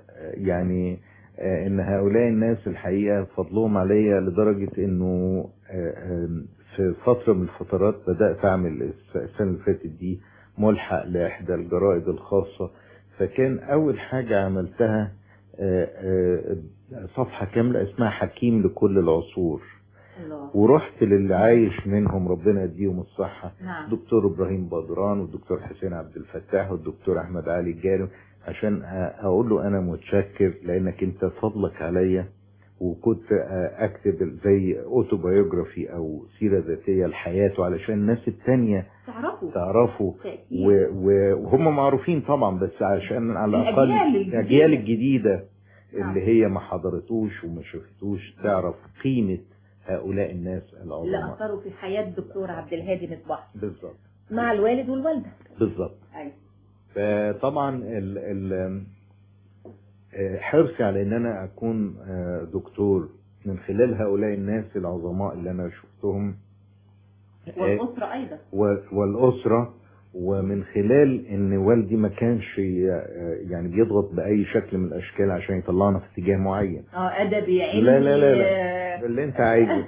يعني آه، ان هؤلاء الناس الحقيقه فضلهم عليا لدرجه انه آه، آم، في فتره من الفترات بدات اعمل الس- السنه اللي فاتت دي ملحق لاحدى الجرائد الخاصه فكان اول حاجه عملتها آه، آه، صفحه كامله اسمها حكيم لكل العصور
الله
ورحت للي عايش منهم ربنا يديهم الصحة
نعم
دكتور إبراهيم بدران والدكتور حسين عبد الفتاح والدكتور أحمد علي الجارم عشان أ- أقول له أنا متشكر لأنك أنت فضلك عليا وكنت أ- أكتب زي أوتوبيوجرافي أو سيرة ذاتية لحياته علشان الناس التانية
تعرفوا
تعرفه
تأكيد.
و- و- وهم معروفين طبعا بس عشان على الأقل
الأجيال الجديدة.
الأجيال الجديدة
نعم.
اللي هي ما حضرتوش وما شافتوش تعرف قيمة هؤلاء الناس
اللي
العظماء
أثروا في حياة الدكتور عبد الهادي مصباح
بالظبط
مع الوالد والوالدة
بالظبط
أيوة
فطبعا ال ال آه، حرصي على ان انا اكون آه، دكتور من خلال هؤلاء الناس العظماء اللي انا شفتهم آه،
والأسرة أيضا
و- والأسرة ومن خلال ان والدي ما كانش ي- يعني بيضغط بأي شكل من الأشكال عشان يطلعنا في اتجاه معين
اه أدبي علمي
لا لا لا
آه،
لا اللي انت عايزه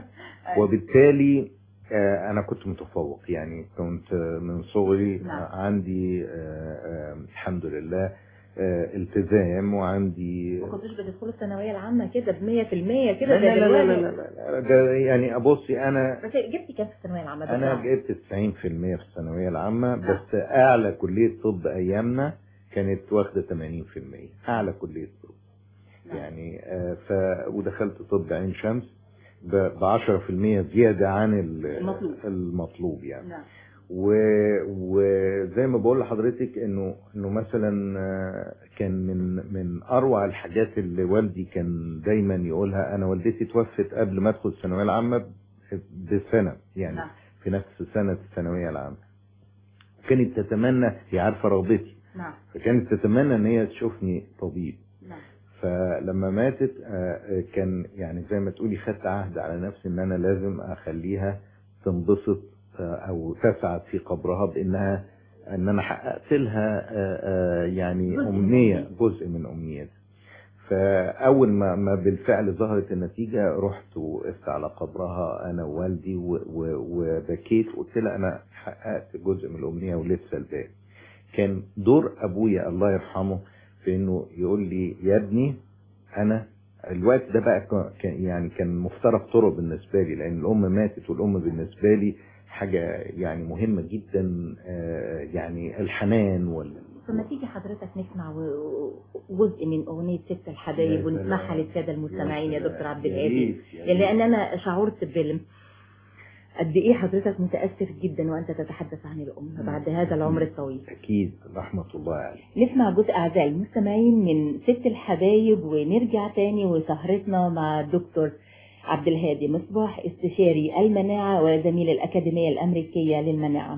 وبالتالي آه، انا كنت متفوق يعني كنت آه، من صغري
نعم.
آه، عندي آه، آه، الحمد لله آه، التزام وعندي
ما كنتوش بتدخلوا الثانوية العامة كده ب 100% كده
لا
زي
لا لا لا,
دلوقتي
لا, لا, لا ده يعني ابصي انا
بس جبتي كام في الثانوية العامة ده
انا
بقى؟
جبت 90% في الثانويه العامه بس اعلى كليه طب ايامنا كانت واخده 80% اعلى كليه طب يعني آه ف ودخلت طب عين شمس ب 10% زياده عن ال-
المطلوب.
المطلوب يعني
نعم
و- وزي ما بقول لحضرتك انه انه مثلا آه، كان من من اروع الحاجات اللي والدي كان دايما يقولها انا والدتي توفت قبل ما ادخل الثانويه العامه بسنه يعني
نعم.
في نفس سنه الثانويه العامه كانت تتمنى هي عارفه رغبتي
نعم
فكانت تتمنى ان هي تشوفني طبيب
نعم
فلما ماتت آه، آه، كان يعني زي ما تقولي خدت عهد على نفسي ان انا لازم اخليها تنبسط آه، او تسعد في قبرها بانها ان انا حققت لها آه، آه، يعني
جزء من
امنيه
أمنيتها.
جزء من امنيتها فاول ما ما بالفعل ظهرت النتيجه رحت وقفت على قبرها انا ووالدي و- و- وبكيت وقلت لها انا حققت جزء من الامنيه ولسه الباقي كان دور ابويا الله يرحمه في انه يقول لي يا ابني انا الوقت ده بقى ك- كان يعني كان مفترق طرق بالنسبه لي لان الام ماتت والام بالنسبه لي حاجه يعني مهمه جدا آه، يعني الحنان وال
ثم تيجي حضرتك نسمع و- جزء من أغنية ست الحبايب
يا
ونسمعها
سلام.
للسادة المستمعين يا
سلام.
دكتور عبد
يا
الهادي
ريت، يا
يعني
ريت.
لأن أنا شعرت بال قد إيه حضرتك متأثر جدا وأنت تتحدث عن الأم بعد هذا العمر الطويل
اكيد رحمه الله عليه
نسمع جزء أعزائي المستمعين من ست الحبايب ونرجع تاني وسهرتنا مع الدكتور عبد الهادي مصباح استشاري المناعة وزميل الأكاديمية الأمريكية للمناعة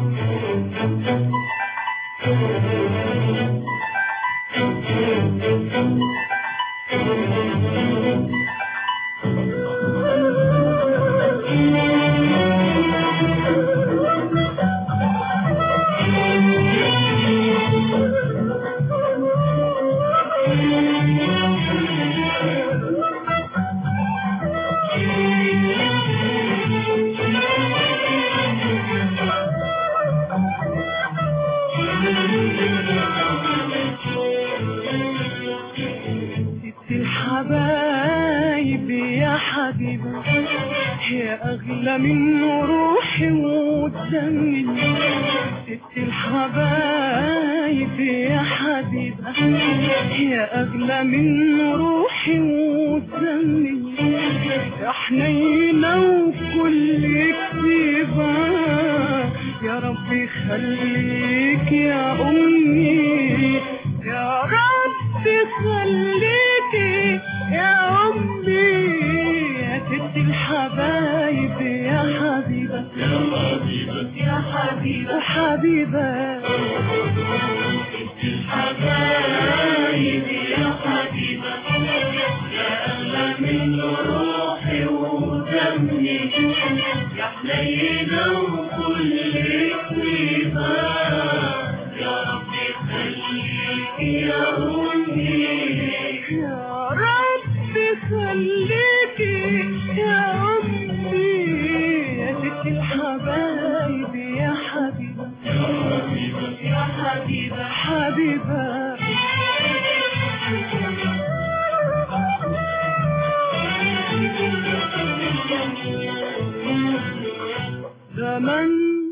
ست الحبايب يا حبيبة يا أغلى من روحي ودمي ست الحبايب يا حبيبة يا أغلى من روحي ودمي يا حنينة وكل كتيبة يا رب يخليك يا أمي يا رب خليكي يا أمي يا ست الحبايب يا حبيبة يا حبيبة يا حبيبة وحبيبة ست الحبايب يا حبيبة يا أغلى من روحي ودمي يا حنينة وكل يا أمي
يا ربي خليكي يا أمي يا ست الحبايب يا حبيبة
يا حبيبة
حبيبة زمن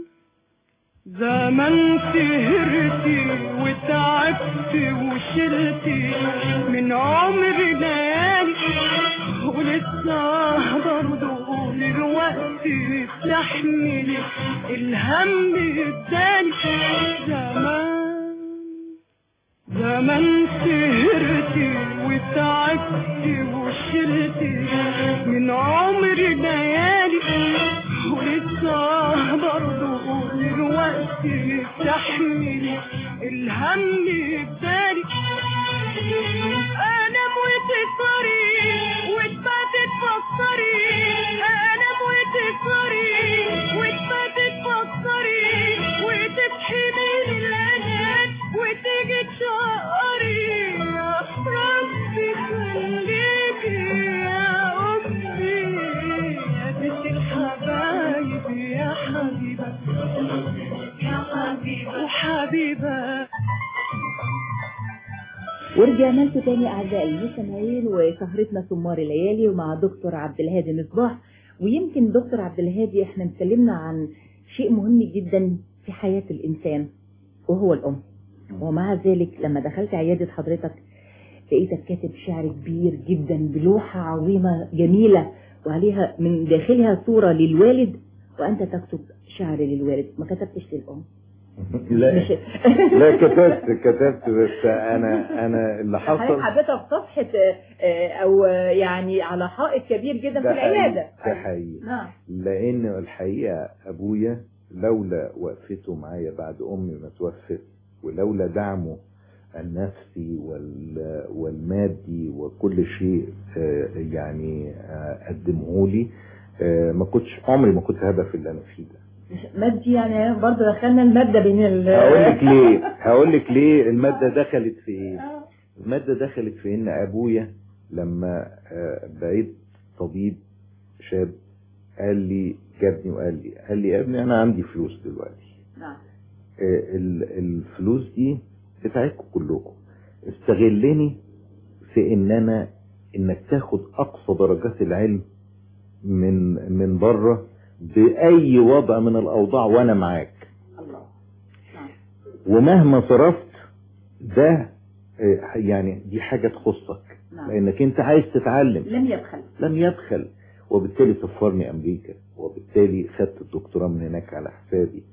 زمن سهرتي وتعبتي وشلتي من عمري ليالي ولسه برضه دلوقتي بتحملي الهم التاني زمان زمان سهرتي وتعبتي وشلتي من عمري ليالي ولسه برضه دلوقتي بتحملي الهم التاني انام وتسهري وتباتي تفكري انام وتسهري وتباتي تفكري وتصحي من الانام وتيجي تشقري يا ربي خليكي يا امي يا بنت الحبايب يا حبيبه
يا حبيبة
وحبيبه
ورجعنا لكم تاني أعزائي المستمعين وسهرتنا سمار الليالي ومع دكتور عبد الهادي مصباح ويمكن دكتور عبد الهادي احنا اتكلمنا عن شيء مهم جدا في حياة الإنسان وهو الأم ومع ذلك لما دخلت عيادة حضرتك لقيتك كاتب شعر كبير جدا بلوحة عظيمة جميلة وعليها من داخلها صورة للوالد وأنت تكتب شعر للوالد ما كتبتش للأم
لا
مش
لا كتبت كتبت بس انا انا اللي
حضرتك
حصل
حبيتها في صفحة آه، أو آه، يعني على حائط كبير جدا في
ده
العيادة
حقيقي ده حقيقي
نعم
لان الحقيقه ابويا لولا وقفته معايا بعد امي ما توفت ولولا دعمه النفسي وال- والمادي وكل شيء آه، يعني آه، قدمه لي آه، ما كنتش عمري ما كنت هدف اللي انا فيه ده
مادي يعني برضه دخلنا المادة بين ال
هقول لك ليه هقول لك ليه الماده دخلت في ايه الماده دخلت في ان ابويا لما آه، بقيت طبيب شاب قال لي جابني وقال لي قال لي يا ابني انا عندي فلوس دلوقتي
نعم
آه، ال- الفلوس دي بتاعتكم كلكم استغلني في ان انا انك تاخد اقصى درجات العلم من من بره باي وضع من الاوضاع وانا معاك
الله
ومهما صرفت ده آه، يعني دي حاجة تخصك
نعم.
لانك انت عايز تتعلم
لم يبخل
لم يبخل وبالتالي سفرني امريكا وبالتالي خدت الدكتوراه من هناك على حسابي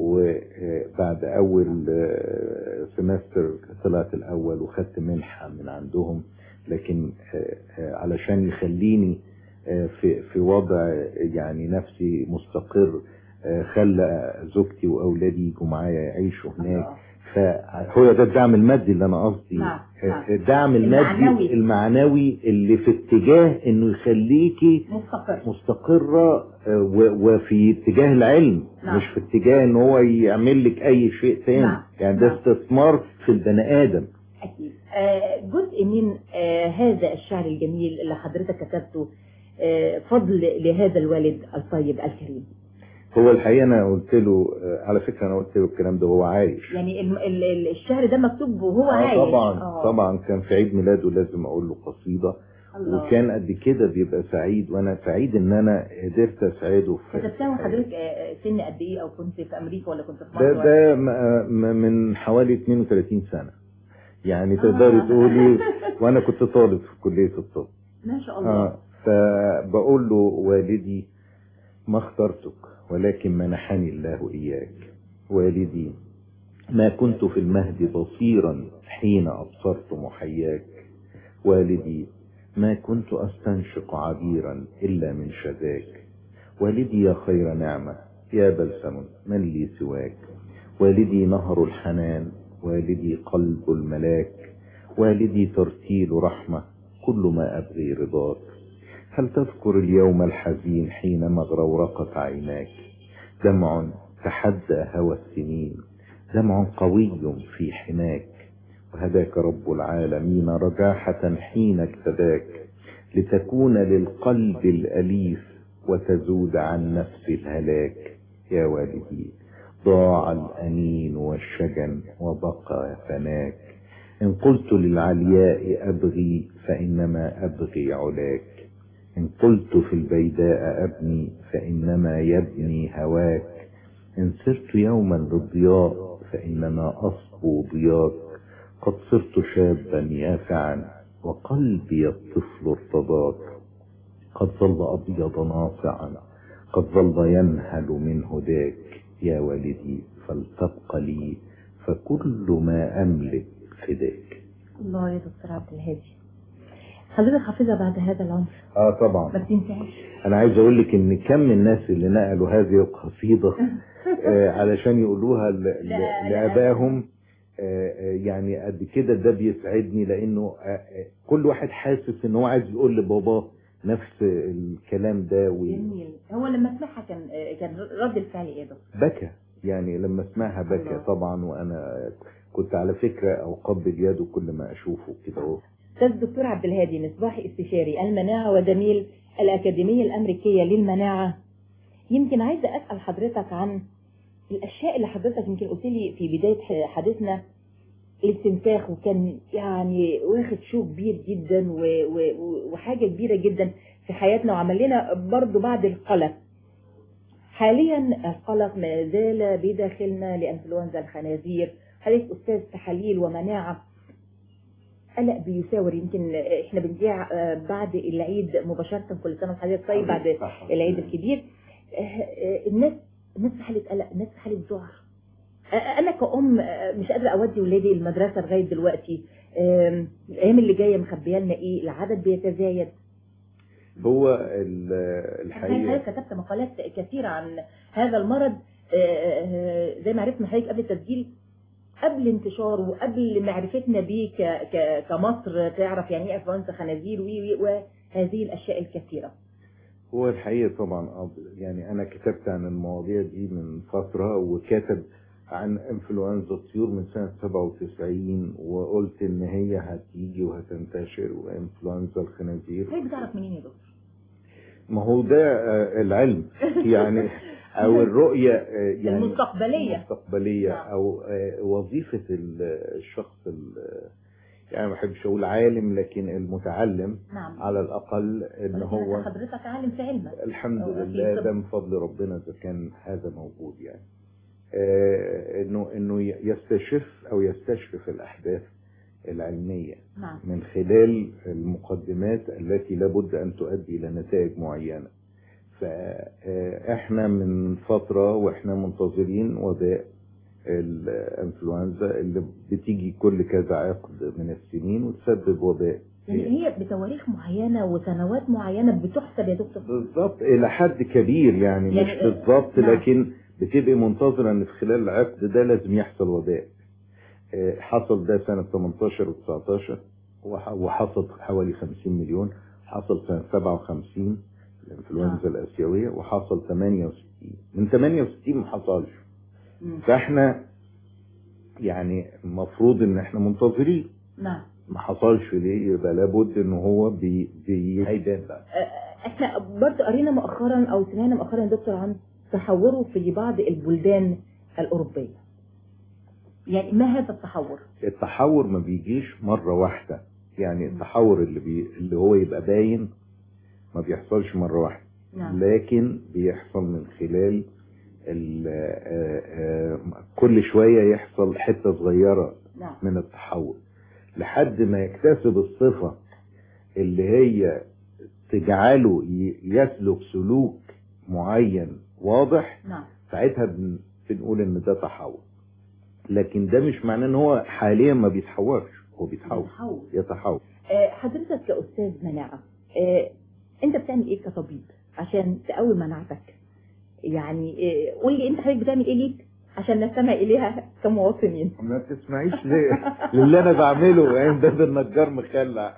وبعد اول آه، سمستر طلعت الاول وخدت منحة من عندهم لكن آه، آه، علشان يخليني آه، في في وضع يعني نفسي مستقر آه، خلى زوجتي واولادي يجوا معايا يعيشوا هناك فهو ده الدعم المادي اللي انا قصدي
نعم،
آه،
نعم.
الدعم المادي
المعنوي.
المعنوي اللي في اتجاه انه يخليكي
مستقر
مستقرة آه، و- وفي اتجاه العلم
نعم.
مش في اتجاه ان هو يعمل لك اي شيء تاني
نعم،
يعني ده
نعم.
استثمار في البني ادم
أكيد آه، جزء من آه، هذا الشعر الجميل اللي حضرتك كتبته آه، فضل لهذا الوالد الطيب الكريم
هو الحقيقة انا قلت له آه، على فكرة انا قلت له الكلام ده وهو عايش
يعني الم- ال- ال- الشعر ده مكتوب وهو
آه
عايش
طبعا
آه.
طبعا كان في عيد ميلاده لازم اقول له قصيدة
الله.
وكان قد كده بيبقى سعيد وانا سعيد ان انا قدرت اسعده في
كتبتها وحضرتك آه، سن قد ايه او كنت في امريكا ولا كنت في
ده
مصر
ده م- م- من حوالي 32 سنة يعني تقدري تقولي وانا كنت طالب في كلية الطب
ما شاء الله
اه فبقول له والدي ما اخترتك ولكن منحني الله إياك والدي ما كنت في المهد بصيرا حين أبصرت محياك والدي ما كنت أستنشق عبيرا إلا من شذاك والدي يا خير نعمة يا بلسم من لي سواك والدي نهر الحنان والدي قلب الملاك والدي ترتيل رحمة كل ما أبغي رضاك هل تذكر اليوم الحزين حينما اغرورقت عيناك دمع تحدى هوى السنين دمع قوي في حماك وهداك رب العالمين رجاحة حين اكتباك لتكون للقلب الأليف وتزود عن نفس الهلاك يا والدي ضاع الأنين والشجن وبقى فناك إن قلت للعلياء أبغي فإنما أبغي علاك إن قلت في البيداء أبني فإنما يبني هواك إن صرت يوما للضياء فإنما أصبو ضياك قد صرت شابا يافعا وقلبي الطفل ارتضاك قد ظل أبيض ناصعا قد ظل ينهل من هداك يا والدي فلتبق لي فكل ما أملك فداك
الله يا دكتور عبد الهادي حضرتك حافظها بعد هذا العمر
اه طبعا
ما بتنساش
انا عايز اقول لك ان كم من الناس اللي نقلوا هذه القصيدة آه علشان يقولوها ل- ل- لابائهم آه، آه، يعني قد كده ده بيسعدني لانه آه، آه، كل واحد حاسس ان هو عايز يقول لباباه نفس الكلام ده و-
جميل هو لما سمعها كان كان رد الفعل ايه ده؟
بكى يعني لما اسمعها بكى طبعا وانا كنت على فكرة اقبل يده كل ما اشوفه كده اهو
استاذ الدكتور عبد الهادي مصباحي استشاري المناعه وزميل الاكاديميه الامريكيه للمناعه يمكن عايزه اسال حضرتك عن الاشياء اللي حضرتك يمكن قلت لي في بدايه حديثنا الاستنساخ وكان يعني واخد شو كبير جدا و- و- وحاجه كبيره جدا في حياتنا وعمل لنا برضه بعد القلق حاليا القلق ما زال بداخلنا لانفلونزا الخنازير حضرتك استاذ تحاليل ومناعه قلق بيساور يمكن احنا بنذيع آه، بعد العيد مباشره كل سنه وحضرتك طيب بعد العيد الكبير آه، آه، الناس الناس في حاله قلق الناس في حاله ذعر آه، انا كأم آه، مش قادره اودي ولادي المدرسه لغايه دلوقتي آم، الايام اللي جايه مخبيه لنا ايه العدد بيتزايد
هو ال-
حضرتك
الحقيقة
كتبت مقالات كثيره عن هذا المرض آه، آه، زي ما عرفنا حضرتك قبل التسجيل قبل انتشاره وقبل معرفتنا بيه ك- ك- كمصر تعرف يعني ايه انفلونزا خنازير وي وي وهذه الاشياء الكثيره
هو الحقيقة طبعا أب- يعني أنا كتبت عن المواضيع دي من فترة وكاتب عن انفلونزا الطيور من سنة 97 وقلت إن هي هتيجي وهتنتشر وانفلونزا الخنازير
حضرتك بتعرف منين يا دكتور؟
ما هو ده آه، العلم يعني أو الرؤية آه، يعني
المستقبليه
المستقبلية أو آه، وظيفة ال- الشخص ال- يعني ما بحبش أقول عالم لكن المتعلم
نعم
على الأقل إن
ولكن
هو
أنت حضرتك عالم في علمك
الحمد
أو أكيد
لله
طب-
ده من فضل ربنا اذا كان هذا موجود يعني آه انه انه يستشف او يستشرف الاحداث العلميه
نعم
من خلال المقدمات التي لابد ان تؤدي الى نتائج معينه فاحنا من فتره واحنا منتظرين وباء الانفلونزا اللي بتيجي كل كذا عقد من السنين وتسبب وباء
يعني هي بتواريخ معينه وسنوات معينه بتحسب يا دكتور
بالظبط الى حد كبير يعني,
يعني
مش بالظبط
نعم.
لكن بتبقي منتظره ان في خلال العقد ده لازم يحصل وباء آه، حصل ده سنه 18 و19 وحصل حوالي 50 مليون حصل سنه 57 الانفلونزا الاسيويه وحصل 68 من 68 ما حصلش فاحنا يعني المفروض ان احنا منتظرين
نعم
ما حصلش ليه يبقى لابد ان هو بي بي هيبان بقى
آه، احنا برضه قرينا مؤخرا او سمعنا مؤخرا يا دكتور عن تحوره في بعض البلدان الاوروبيه يعني ما هذا التحور
التحور ما بيجيش مرة واحدة يعني التحور اللي بي اللي هو يبقى باين ما بيحصلش مرة واحدة
نعم
لكن بيحصل من خلال ال- آه، آه، كل شوية يحصل حتة صغيرة
نعم
من التحول لحد ما يكتسب الصفة اللي هي تجعله ي- يسلك سلوك معين واضح
نعم
ساعتها بن- بنقول ان ده تحول لكن ده مش معناه ان هو حاليا ما بيتحورش هو بيتحول
تحول
يتحول
آه، حضرتك كأستاذ مناعة آه، أنت بتعمل إيه كطبيب عشان تقوي مناعتك؟ يعني آه، قول لي أنت حضرتك بتعمل إيه ليك عشان نستمع إليها كمواطنين؟
ما تسمعيش ليه للي انا بعمله يعني ده النجار مخلع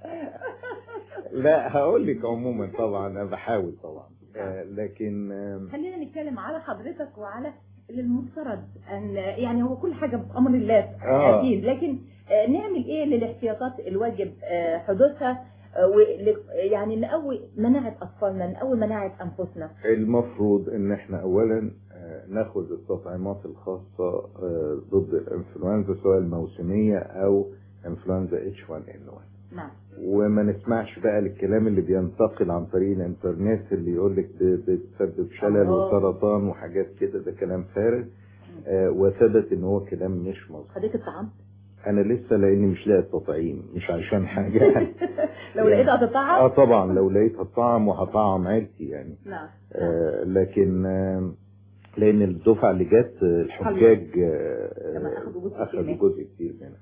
لا هقول لك عموما طبعا انا بحاول طبعا آه، لكن آه،
خلينا نتكلم على حضرتك وعلى للمفترض ان يعني هو كل حاجه بامر الله
آه.
اكيد لكن آه، نعمل ايه للاحتياطات الواجب آه، حدوثها آه، ول- يعني نقوي مناعه اطفالنا نقوي مناعه انفسنا
المفروض ان احنا اولا آه، ناخد التطعيمات الخاصة آه، ضد الانفلونزا سواء الموسمية او انفلونزا H1N1
نعم
وما نسمعش بقى الكلام اللي بينتقل عن طريق الانترنت اللي يقول لك بتسبب شلل
أمراض.
وسرطان وحاجات كده ده كلام فارغ آه، وثبت ان هو كلام مش مظبوط
خديت الطعام
انا لسه لاني مش لاقي التطعيم مش عشان حاجه
لو لقيتها هتطعم
اه طبعا لو لقيت هطعم وهطعم عيلتي يعني
نعم
آه لكن آه لان الدفعه اللي جت آه، الحجاج
كمان
آه
أخدوا جزء
اخذوا
كبير.
جزء كتير منها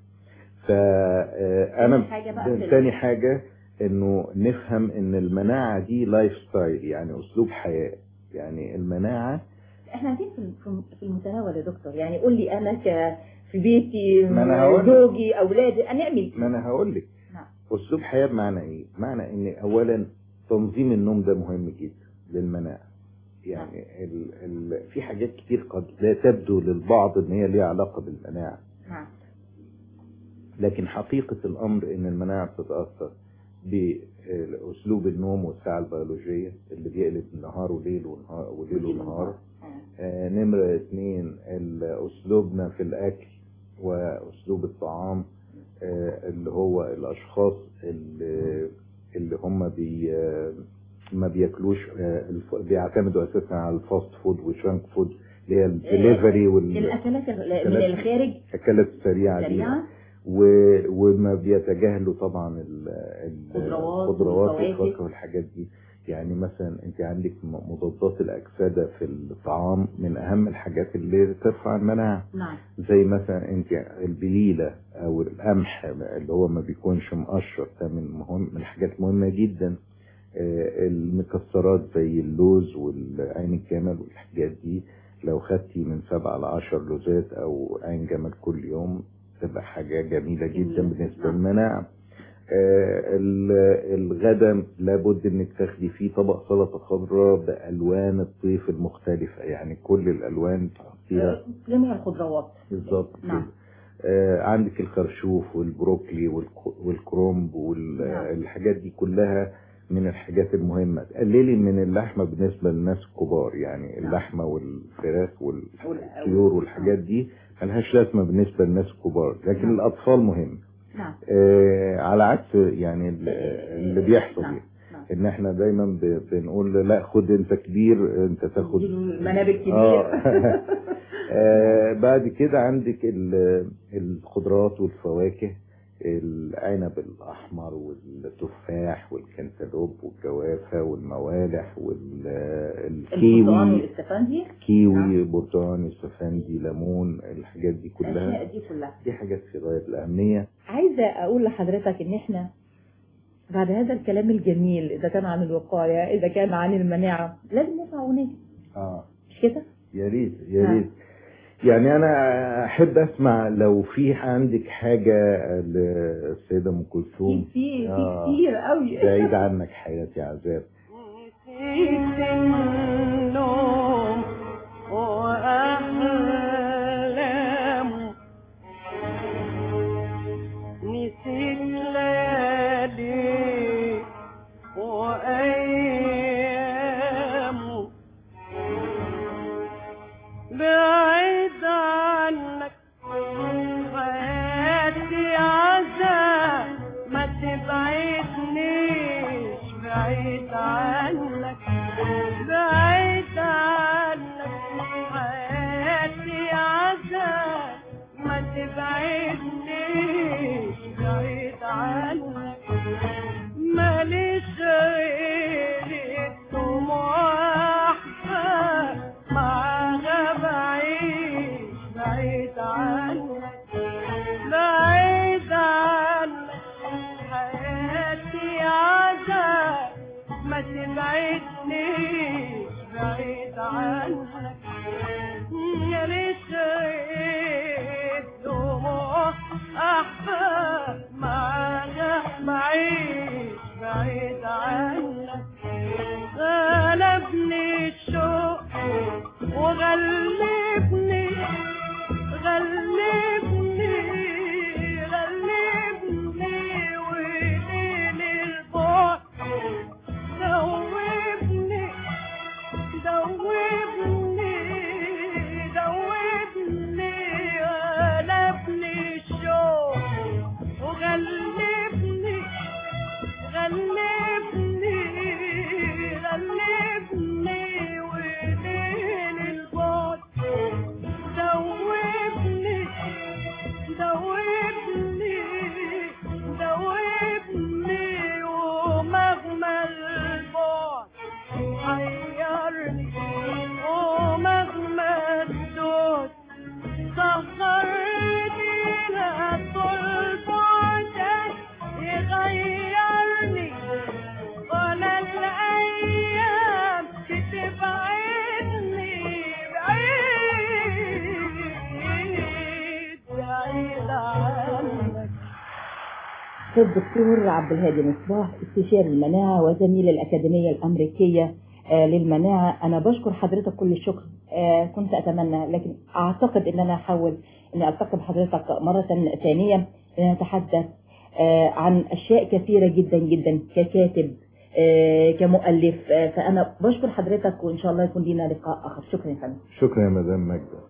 فانا
تاني حاجة بقى في ال-
تاني حاجه انه نفهم ان المناعه دي لايف ستايل يعني اسلوب حياه يعني المناعه
احنا عايزين في- في- في المتناول يا دكتور يعني قول لي انا ك في بيتي
ما أنا هقول لك.
زوجي اولادي هنعمل
ما انا هقول لك
نعم.
اسلوب حياه بمعنى ايه معنى ان اولا تنظيم النوم ده مهم جدا للمناعه يعني ال ال في حاجات كتير قد لا تبدو للبعض ان هي ليها علاقه بالمناعه
نعم
لكن حقيقه الامر ان المناعه بتتاثر باسلوب النوم والساعه البيولوجيه اللي بيقلب نهار وليل ونهار وليل ونهار آه، نمرة اثنين ال- أسلوبنا في الأكل وأسلوب الطعام آه، اللي هو الأشخاص اللي, اللي هم بي آه، ما بياكلوش آه، الف- بيعتمدوا أساسا على الفاست فود والشانك فود اللي هي الدليفري
الاكلات ال- من الخارج
والأكلات السريعة دي
سريعة
و... وما بيتجاهلوا طبعا ال- ال-
خضروات
الخضروات
والفواكه.
والفاكهه والحاجات دي يعني مثلا انت عندك م- مضادات الاكسده في الطعام من اهم الحاجات اللي ترفع المناعه
نعم
زي مثلا انت البليله او القمح اللي هو ما بيكونش مقشر ده من مهم من الحاجات المهمه جدا آه، المكسرات زي اللوز والعين الجمل والحاجات دي لو خدتي من سبعة لعشر لوزات او عين جمل كل يوم تبقى حاجة جميلة جدا بالنسبة للمناعة آه، ال- الغدا لابد انك تاخدي فيه طبق سلطة خضراء بألوان الطيف المختلفة يعني كل الألوان تحطيها
جميع الخضروات
بالظبط
نعم.
كده آه، عندك الخرشوف والبروكلي والك- والكرومب والحاجات دي كلها من الحاجات المهمة قللي من اللحمة بالنسبة للناس الكبار يعني اللحمة والفراخ والطيور والحاجات دي ملهاش لازمة بالنسبة للناس الكبار لكن الأطفال مهم
نعم
آه على عكس يعني ال- اللي بيحصل
نعم.
يعني. ان احنا دايما ب- بنقول لا خد انت كبير انت تاخد
المنابر كبير
آه. آه بعد كده عندك ال- الخضروات والفواكه العنب الأحمر والتفاح والكنتالوب والجوافة والموالح
البرتقال
والكيوي
والاستفندي
كيوي برتقال استفندي ليمون الحاجات دي كلها
الاشياء دي كلها
دي حاجات في غاية الأهمية
عايزة أقول لحضرتك إن إحنا بعد هذا الكلام الجميل إذا كان عن الوقاية إذا كان عن المناعة لازم نسعى ونجري
اه
مش كده؟
يا ريت يا
نعم.
ريت يعني انا احب اسمع لو في عندك حاجه للسيده ام كلثوم
في
آه.
في كتير قوي
بعيد عنك حياتي عذاب
نسيت النوم وأحلام نسيت ليالي وأيام بعيد عنك حياتي عذاب ما تبعدنيش بعيد عنك بعيد عنك حياتي عذاب ما تبعدنيش بعيد عنك ماليش غير الدموع أحباب معاها بعيش بعيد عنك بعيد عنك حياتي عذاب ما تبعدنيش
الدكتور عبد الهادي مصباح استشاري المناعة وزميل الأكاديمية الأمريكية آه، للمناعة أنا بشكر حضرتك كل الشكر آه، كنت أتمنى لكن أعتقد أن أنا أحاول أن ألتقي بحضرتك مرة ثانية لنتحدث آه، عن أشياء كثيرة جدا جدا ككاتب آه، كمؤلف آه، فأنا بشكر حضرتك وإن شاء الله يكون لنا لقاء آخر شكرا يا فندم
شكرا يا مدام ماجدة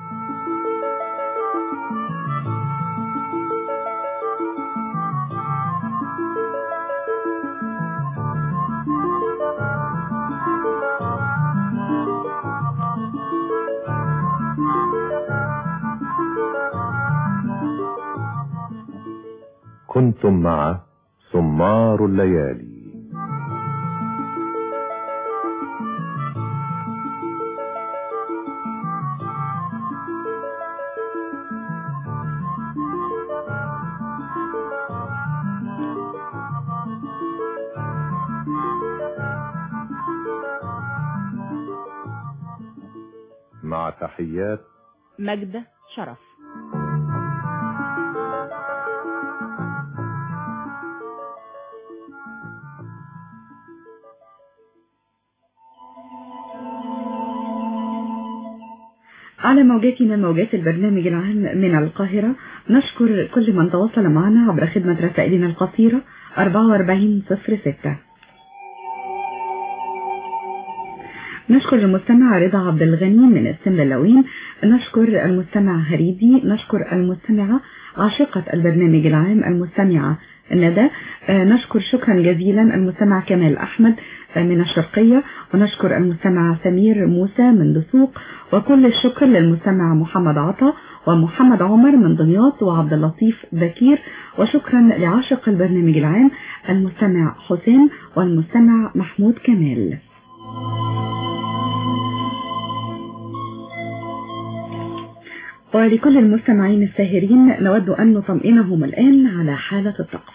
كنتم مع سمار الليالي مع تحيات
مجدة شرف
على موجاتنا موجات البرنامج العام من القاهرة نشكر كل من تواصل معنا عبر خدمة رسائلنا القصيرة 4406 نشكر المستمع رضا عبد الغني من السمللاوين نشكر المستمع هريدي نشكر المستمعة عاشقة البرنامج العام المستمعة ندى آه، نشكر شكرا جزيلا المستمع كمال أحمد آه، من الشرقية ونشكر المستمع سمير موسى من دسوق وكل الشكر للمستمع محمد عطا ومحمد عمر من دمياط وعبد اللطيف بكير وشكرا لعاشق البرنامج العام المستمع حسين والمستمع محمود كمال ولكل المستمعين الساهرين نود أن نطمئنهم الآن على حالة الطقس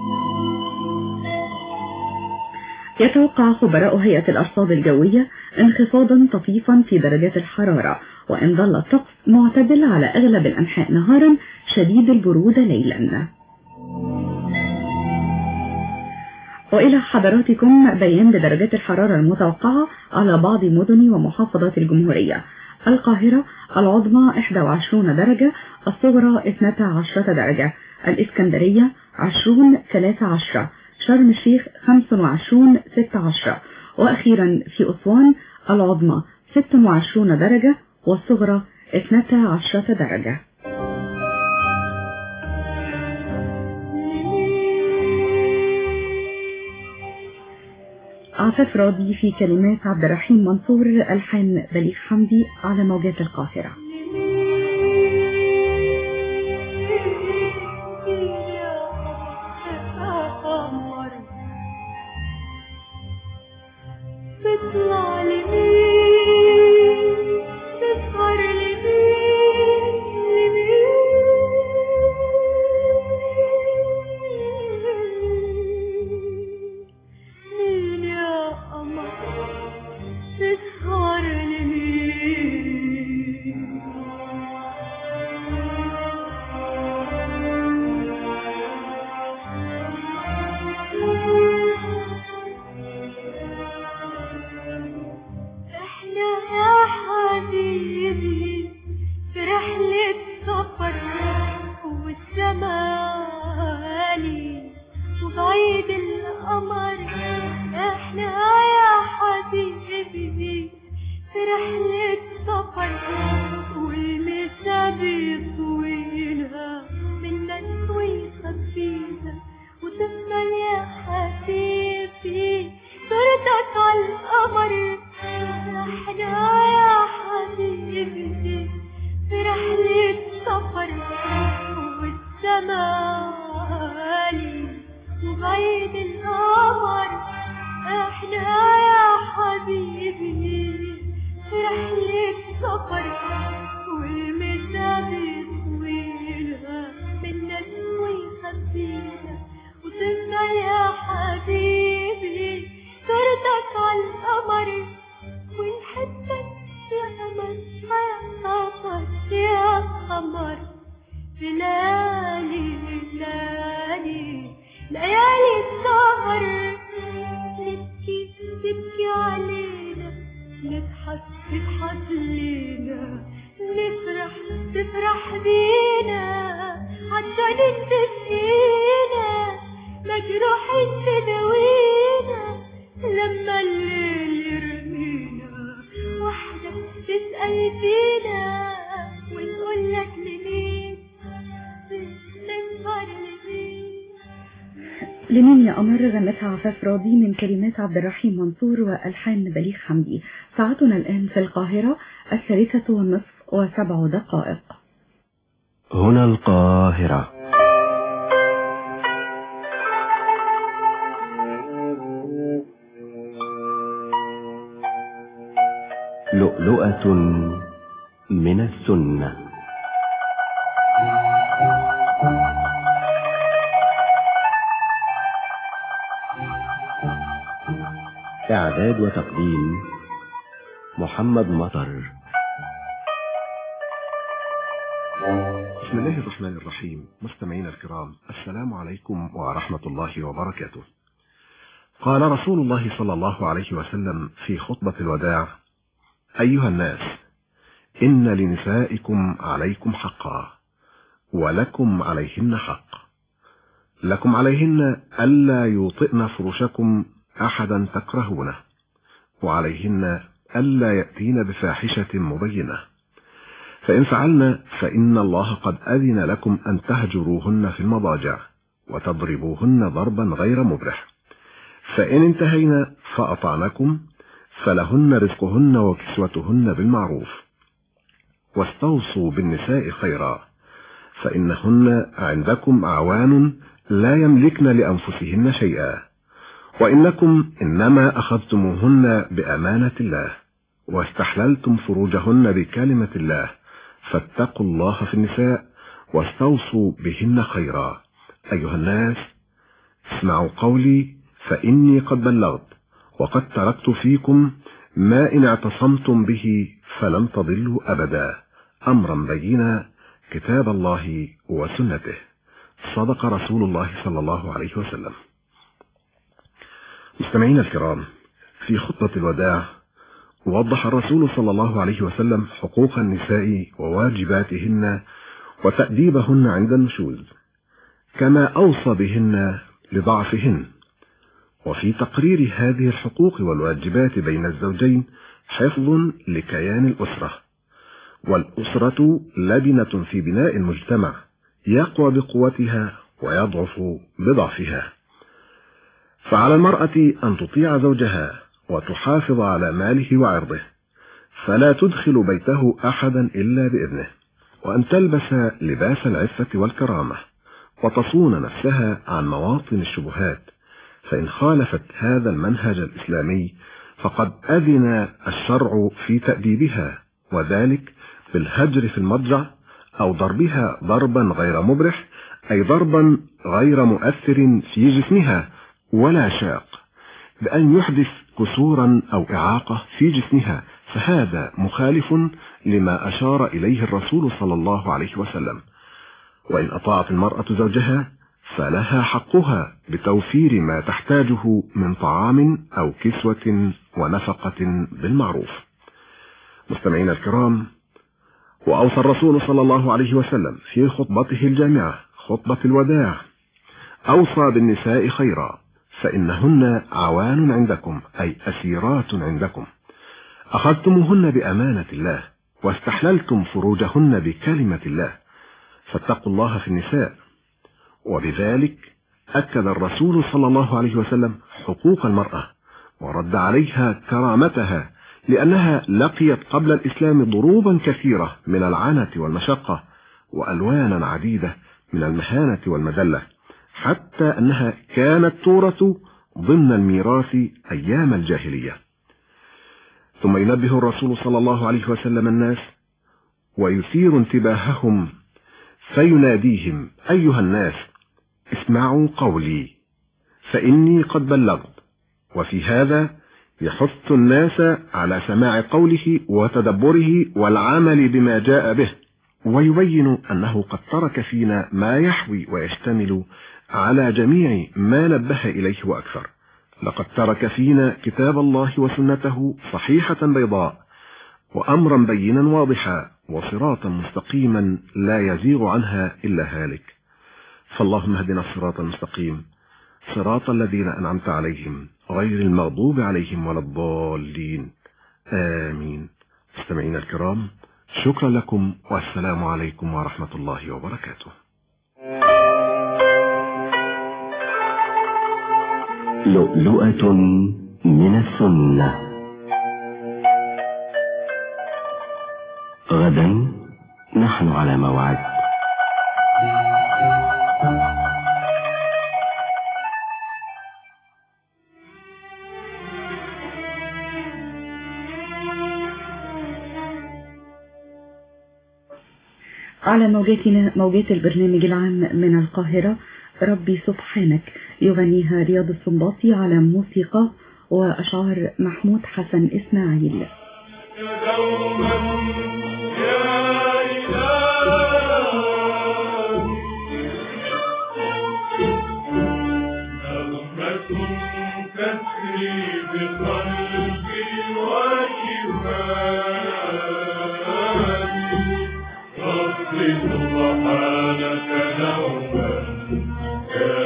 يتوقع خبراء هيئة الأرصاد الجوية انخفاضا طفيفا في درجات الحرارة وإن ظل الطقس معتدل على أغلب الأنحاء نهارا شديد البرودة ليلا وإلى حضراتكم بيان لدرجات الحرارة المتوقعة على بعض مدن ومحافظات الجمهورية القاهرة العظمى 21 درجة الصغرى 12 درجة الإسكندرية 20 13 شرم الشيخ 25 16 وأخيرا في أسوان العظمى 26 درجة والصغرى 12 درجة عفاف راضي في كلمات عبد الرحيم منصور ألحان بليغ حمدي على موجات القاهرة
تطلع لمين تسهر لمين لمين مين يا قمر تسهر لمين احنا يا حبيبي في رحلة سفر والسمالي وبعيد القمر احنا يا حبيبي في رحلة سفر والمسافة طويلة منا طويل خفيفة وتفضل يا حبيبي صورتك على القمر احنا يا حبيبي في رحلة سفر والسمالي وبعيد القمر احنا يا حبيبي في رحلة سفر والمسافة طويلة منا طويل خفيفة وتفضل يا حبيبي صورتك على القمر ونحبك يا قمر يا قمر يا قمر في ليالي ليالي ليالي السهر تبكي تبكي علينا نضحك تضحك لينا نفرح تفرح بينا عشان انت فينا مجروحين تداوينا لما الليل يرمينا واحدة تسأل فينا ونقول لك لمين نسهر لمين
لمين يا قمر غنتها عفاف راضي من كلمات عبد الرحيم منصور وألحان بليغ حمدي ساعتنا الآن في القاهرة الثالثة والنصف وسبع دقائق
هنا القاهرة لؤلؤة من السنة إعداد وتقديم محمد مطر
بسم الله الرحمن الرحيم مستمعينا الكرام السلام عليكم ورحمة الله وبركاته قال رسول الله صلى الله عليه وسلم في خطبة الوداع أيها الناس إن لنسائكم عليكم حقا ولكم عليهن حق لكم عليهن ألا يوطئن فرشكم أحدا تكرهونه وعليهن ألا يأتين بفاحشة مبينة فإن فعلن فإن الله قد أذن لكم أن تهجروهن في المضاجع وتضربوهن ضربا غير مبرح فإن انتهينا فأطعنكم فلهن رزقهن وكسوتهن بالمعروف واستوصوا بالنساء خيرا فإنهن عندكم أعوان لا يملكن لأنفسهن شيئا وإنكم إنما أخذتموهن بأمانة الله واستحللتم فروجهن بكلمة الله فاتقوا الله في النساء واستوصوا بهن خيرا أيها الناس اسمعوا قولي فإني قد بلغت وقد تركت فيكم ما إن اعتصمتم به فلن تضلوا أبدا أمرا بينا كتاب الله وسنته صدق رسول الله صلى الله عليه وسلم مستمعينا الكرام في خطبة الوداع وضح الرسول صلى الله عليه وسلم حقوق النساء وواجباتهن وتأديبهن عند النشوز كما أوصى بهن لضعفهن وفي تقرير هذه الحقوق والواجبات بين الزوجين حفظ لكيان الأسرة والأسرة لبنة في بناء المجتمع يقوى بقوتها ويضعف بضعفها فعلى المرأة أن تطيع زوجها وتحافظ على ماله وعرضه فلا تدخل بيته أحدا إلا بإذنه وأن تلبس لباس العفة والكرامة وتصون نفسها عن مواطن الشبهات فإن خالفت هذا المنهج الإسلامي فقد أذن الشرع في تأديبها وذلك بالهجر في المضجع أو ضربها ضربا غير مبرح أي ضربا غير مؤثر في جسمها ولا شاق بأن يحدث كسورا أو إعاقة في جسمها فهذا مخالف لما أشار إليه الرسول صلى الله عليه وسلم وإن أطاعت المرأة زوجها فلها حقها بتوفير ما تحتاجه من طعام أو كسوة ونفقة بالمعروف مستمعين الكرام وأوصى الرسول صلى الله عليه وسلم في خطبته الجامعة خطبة الوداع أوصى بالنساء خيرا فإنهن عوان عندكم أي أسيرات عندكم أخذتموهن بأمانة الله واستحللتم فروجهن بكلمة الله فاتقوا الله في النساء وبذلك أكد الرسول صلى الله عليه وسلم حقوق المرأة ورد عليها كرامتها لأنها لقيت قبل الإسلام ضروبا كثيرة من العنة والمشقة وألوانا عديدة من المهانة والمذلة حتى أنها كانت تورث ضمن الميراث أيام الجاهلية ثم ينبه الرسول صلى الله عليه وسلم الناس ويثير انتباههم فيناديهم أيها الناس اسمعوا قولي فإني قد بلغت وفي هذا يحث الناس على سماع قوله وتدبره والعمل بما جاء به ويبين أنه قد ترك فينا ما يحوي ويشتمل على جميع ما نبه إليه وأكثر لقد ترك فينا كتاب الله وسنته صحيحة بيضاء وأمرا بينا واضحا وصراطا مستقيما لا يزيغ عنها إلا هالك فاللهم اهدنا الصراط المستقيم صراط الذين أنعمت عليهم غير المغضوب عليهم ولا الضالين آمين مستمعينا الكرام شكرا لكم والسلام عليكم ورحمة الله وبركاته
لؤلؤة من السنة غدا نحن على موعد
على موجاتنا موجات البرنامج العام من القاهرة ربي سبحانك يغنيها رياض السنباطي على موسيقى وأشعار محمود حسن إسماعيل
تسري بقلبي وشفائي رب سبحانك دوما يا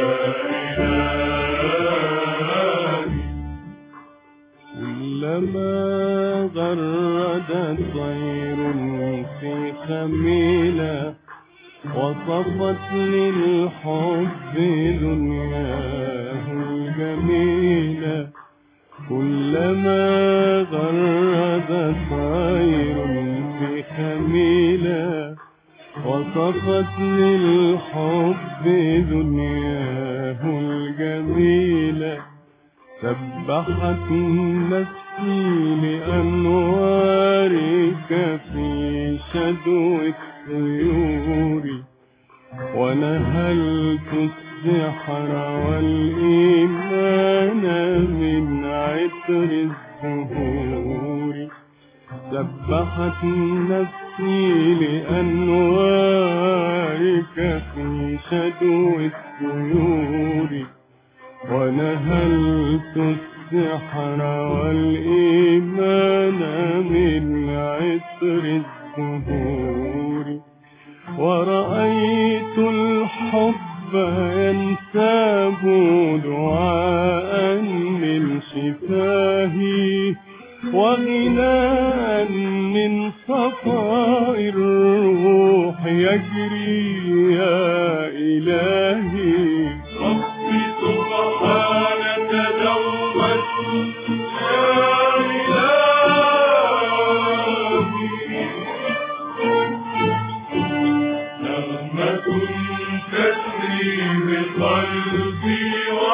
إلهي
كلما غرد طير في خميلة وصفت للحب دنياه الجميلة كلما غرد طير في خميلة وصفت للحب دنياه الجميلة سبحت نفسي لأنوارك في شدو الطيور ونهلت السحر والإيمان من عطر الزهور سبحت نفسي لأنوارك في شدو الطيور ونهلت السحر والإيمان من عطر الزهور ورأيت الحب ينساب دعاء من شفاهي وغناء من صفاء الروح يجري يا إلهي
ربي سبحانك دوما يا إلهي نغمة تسري بقلبي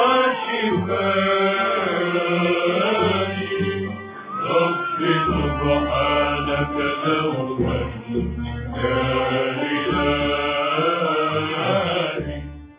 وشفائي ربي سبحانك دوما يا إلهي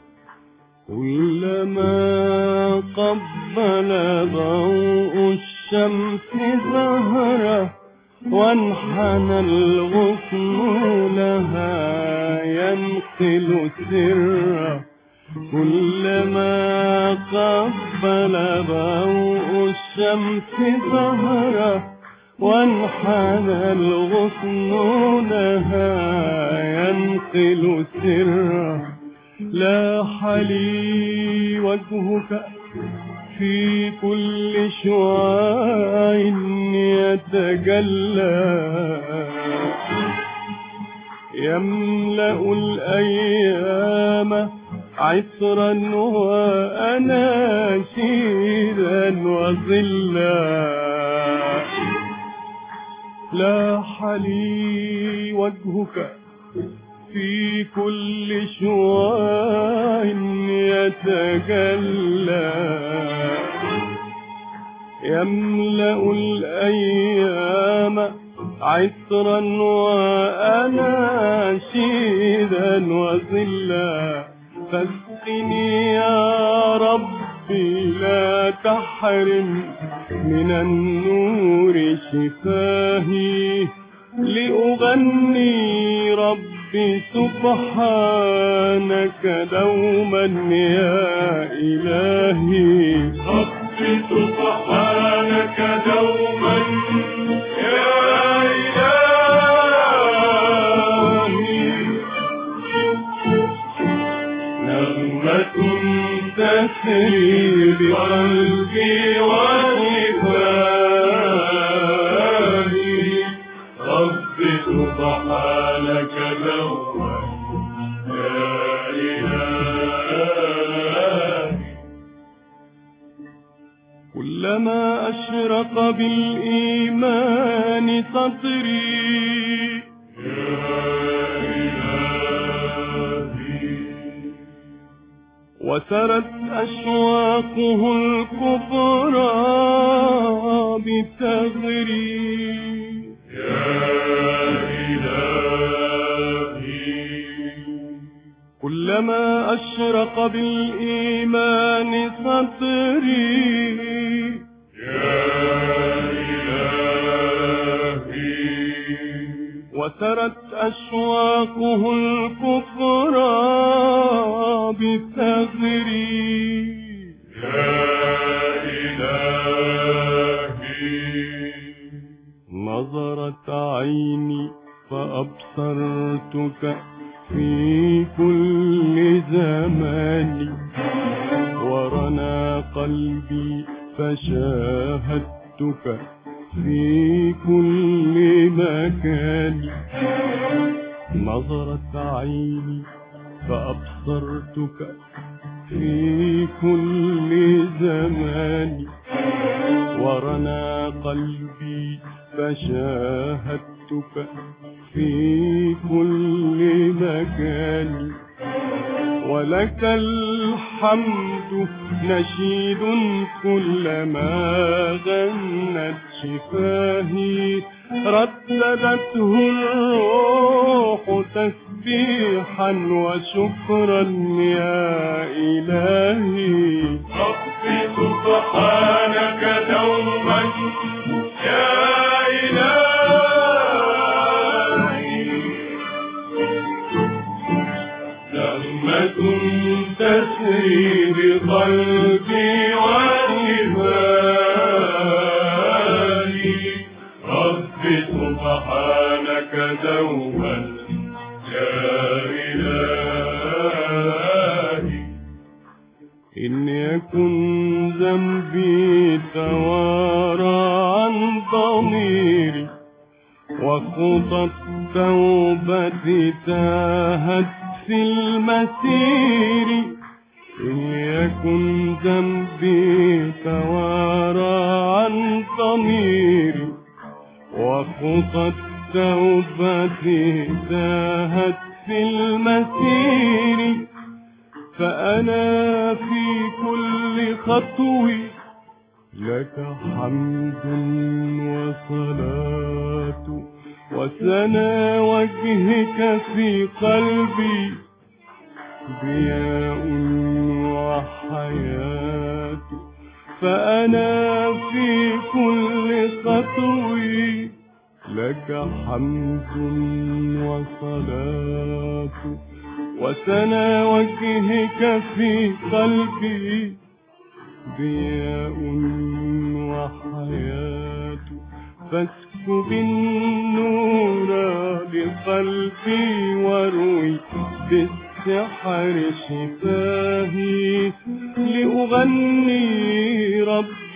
كلما قبل ضوء الشمس زهره وانحنى الغصن لها ينقل سرا كلما قبل ضوء الشمس زهره وانحنى الغصن لها ينقل سرا لاح لي وجهك في كل شعاع يتجلى يملأ الأيام عطرا وأناشيدا وظلا لاح لي وجهك في كل شعاع يتجلى يملأ الأيام عطرا وأناشيدا وظلا فاسقني يا ربي لا تحرم من النور شفاهي لأغني ربي ربي سبحانك دوما يا إلهي
ربي سبحانك دوما يا إلهي
نغمة تسري بقلبي وشفاهي
ربي سبحانك دوما يا إلهي
كلما أشرق بالإيمان سطري وسرت أشواقه الكبرى بتغري كلما أشرق بالإيمان سطري وسرت أشواقه الكفرى بثغري نظرت عيني فأبصرتك في كل زمان ورنا قلبي فشاهدتك في كل مكان نظرت عيني فأبصرتك في كل زمان ورنا قلبي فشاهدتك في كل مكان ولك الحمد نشيد كلما غنت شفاهي رددته الروح تسبيحا وشكرا يا إلهي
ربي سبحانك دوما يا إلهي نغمة تسري بقلبي وإيماني ربي سبحانك دوما يا إلهي
إن يكن ذنبي توارى عن ضميري وخطى التوبة تاهت في المسير إن يكن ذنبي توارى عن ضميري وخطى التوبة تاهت في المسير فأنا في كل خطوة لك حمد وصلاة وسنا وجهك في قلبي ضياء وحياة فأنا في كل خطوة لك حمد وصلاة وسنا وجهك في قلبي ضياء وحياة فاسكب النور لقلبي واروي بالسحر شفاهي لأغني رب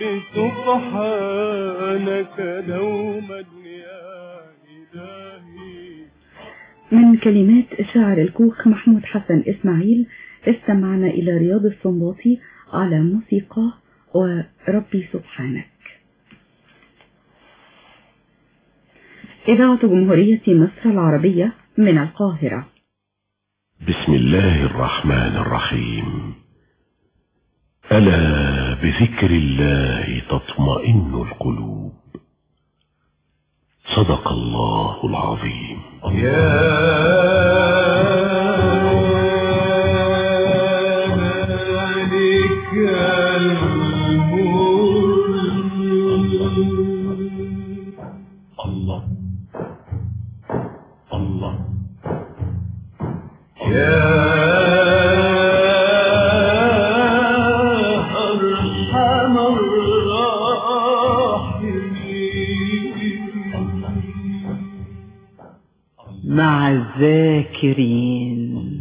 سبحانك دوما يا إلهي
من كلمات شاعر الكوخ محمود حسن إسماعيل استمعنا إلى رياض السنباطي على موسيقى وربي سبحانك إذاعة جمهورية مصر العربية من القاهرة
بسم الله الرحمن الرحيم ألا بذكر الله تطمئن القلوب صدق الله العظيم الله الله
الذاكرين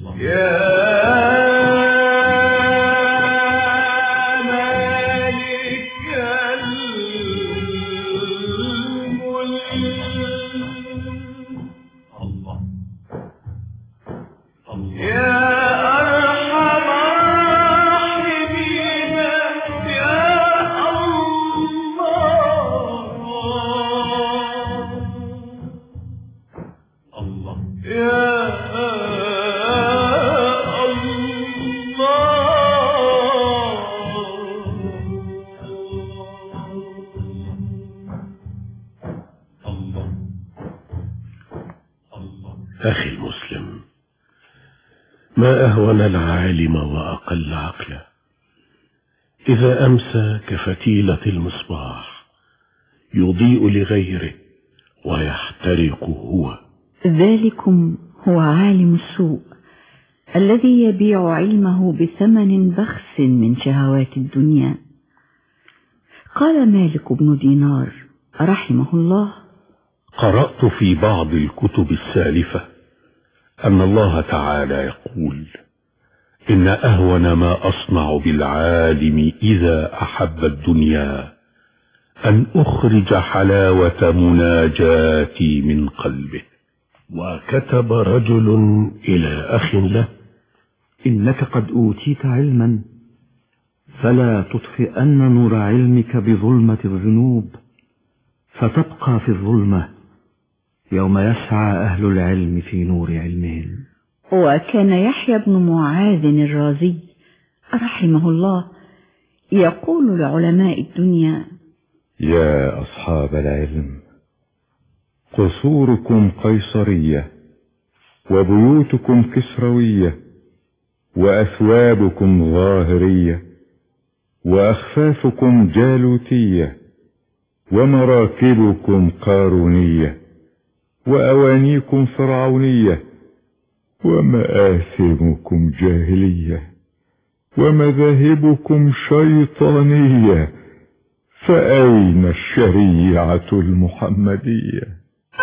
أخي المسلم ما أهون العالم وأقل عقلا إذا أمسى كفتيلة المصباح يضيء لغيره ويحترق هو
ذلكم هو عالم السوء الذي يبيع علمه بثمن بخس من شهوات الدنيا قال مالك بن دينار رحمه الله
قرأت في بعض الكتب السالفة أن الله تعالى يقول إن أهون ما أصنع بالعالم إذا أحب الدنيا أن أخرج حلاوة مناجاتي من قلبه وكتب رجل إلى أخ له
إنك قد أوتيت علما فلا تطفئن نور علمك بظلمة الذنوب فتبقى في الظلمة يوم يسعى أهل العلم في نور علمهم
وكان يحيى بن معاذ الرازي رحمه الله يقول لعلماء الدنيا
يا أصحاب العلم قصوركم قيصرية وبيوتكم كسروية وأثوابكم ظاهرية وأخفافكم جالوتية ومراكبكم قارونية وأوانيكم فرعونية ومآثمكم جاهلية ومذاهبكم شيطانية فأين الشريعة المحمدية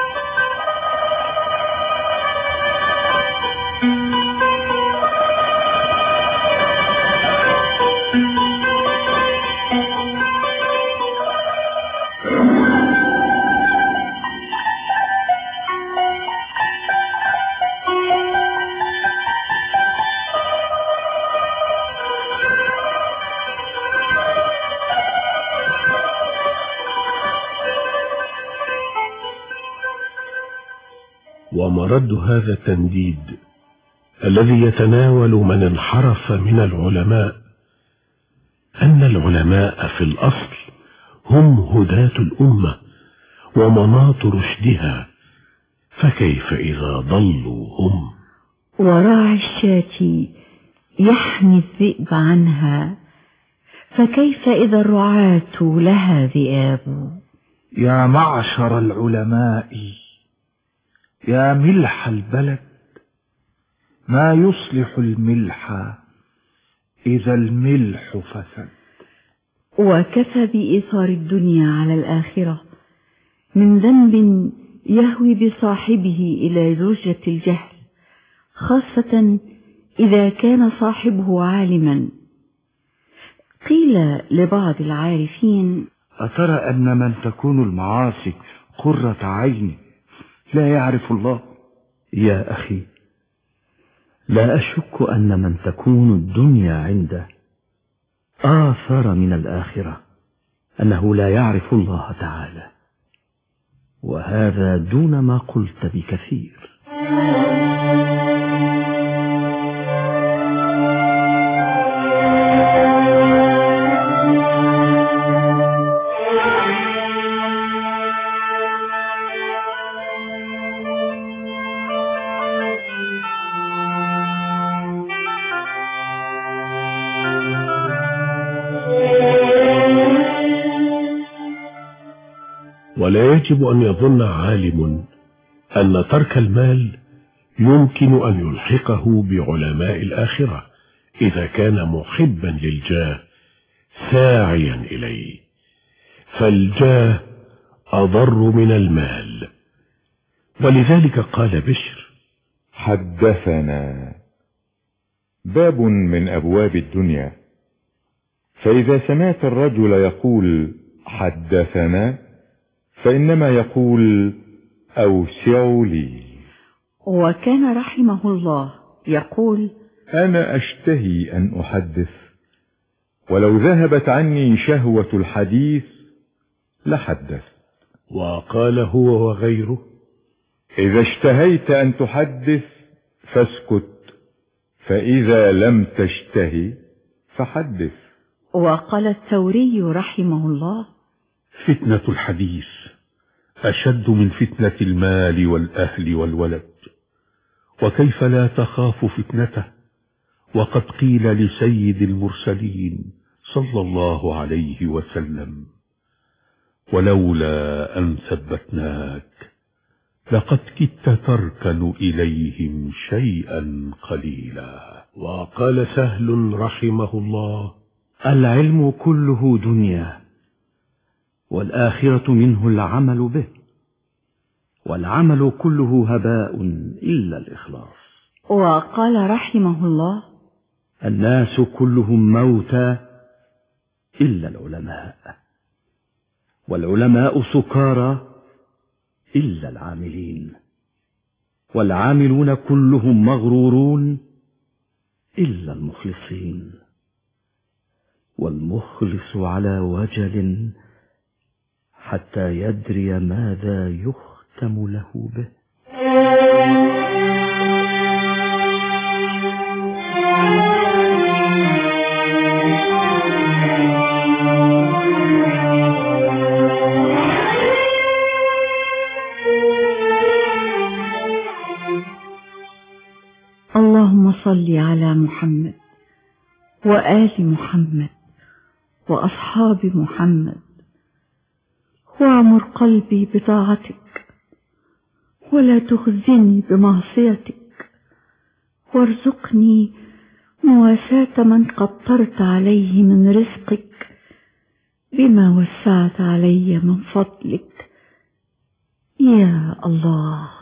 ومرد هذا التنديد الذي يتناول من انحرف من العلماء أن العلماء في الأصل هم هداة الأمة ومناط رشدها فكيف إذا ضلوا هم
وراعي الشاة يحمي الذئب عنها فكيف إذا الرعاة لها ذئاب
يا معشر العلماء يا ملح البلد ما يصلح الملح إذا الملح فسد
وكفى بإيثار الدنيا على الآخرة من ذنب يهوي بصاحبه إلى لجة الجهل خاصة إذا كان صاحبه عالما قيل لبعض العارفين
أترى أن من تكون المعاصي قرة عين لا يعرف الله
يا أخي لا أشك أن من تكون الدنيا عنده آثر من الآخرة أنه لا يعرف الله تعالى وهذا دون ما قلت بكثير
ولا يجب أن يظن عالم أن ترك المال يمكن أن يلحقه بعلماء الآخرة إذا كان محبا للجاه ساعيا إليه فالجاه أضر من المال ولذلك قال بشر
حدثنا باب من أبواب الدنيا فإذا سمعت الرجل يقول حدثنا فإنما يقول أوسعوا لي
وكان رحمه الله يقول
أنا أشتهي أن أحدث ولو ذهبت عني شهوة الحديث لحدث
وقال هو وغيره
إذا اشتهيت أن تحدث فاسكت فإذا لم تشتهي فحدث
وقال الثوري رحمه الله
فتنة الحديث أشد من فتنة المال والأهل والولد وكيف لا تخاف فتنته وقد قيل لسيد المرسلين صلى الله عليه وسلم ولولا أن ثبتناك لقد كدت تركن إليهم شيئا قليلا وقال سهل رحمه الله
العلم كله دنيا والآخرة منه العمل به والعمل كله هباء إلا الإخلاص
وقال رحمه الله
الناس كلهم موتى إلا العلماء والعلماء سكارى إلا العاملين والعاملون كلهم مغرورون إلا المخلصين والمخلص على وجل حتى يدري ماذا يختم له به
اللهم صل على محمد وآل محمد وأصحاب محمد واعمر قلبي بطاعتك ولا تخزني بمعصيتك وارزقني مواساة من قطرت عليه من رزقك بما وسعت علي من فضلك يا الله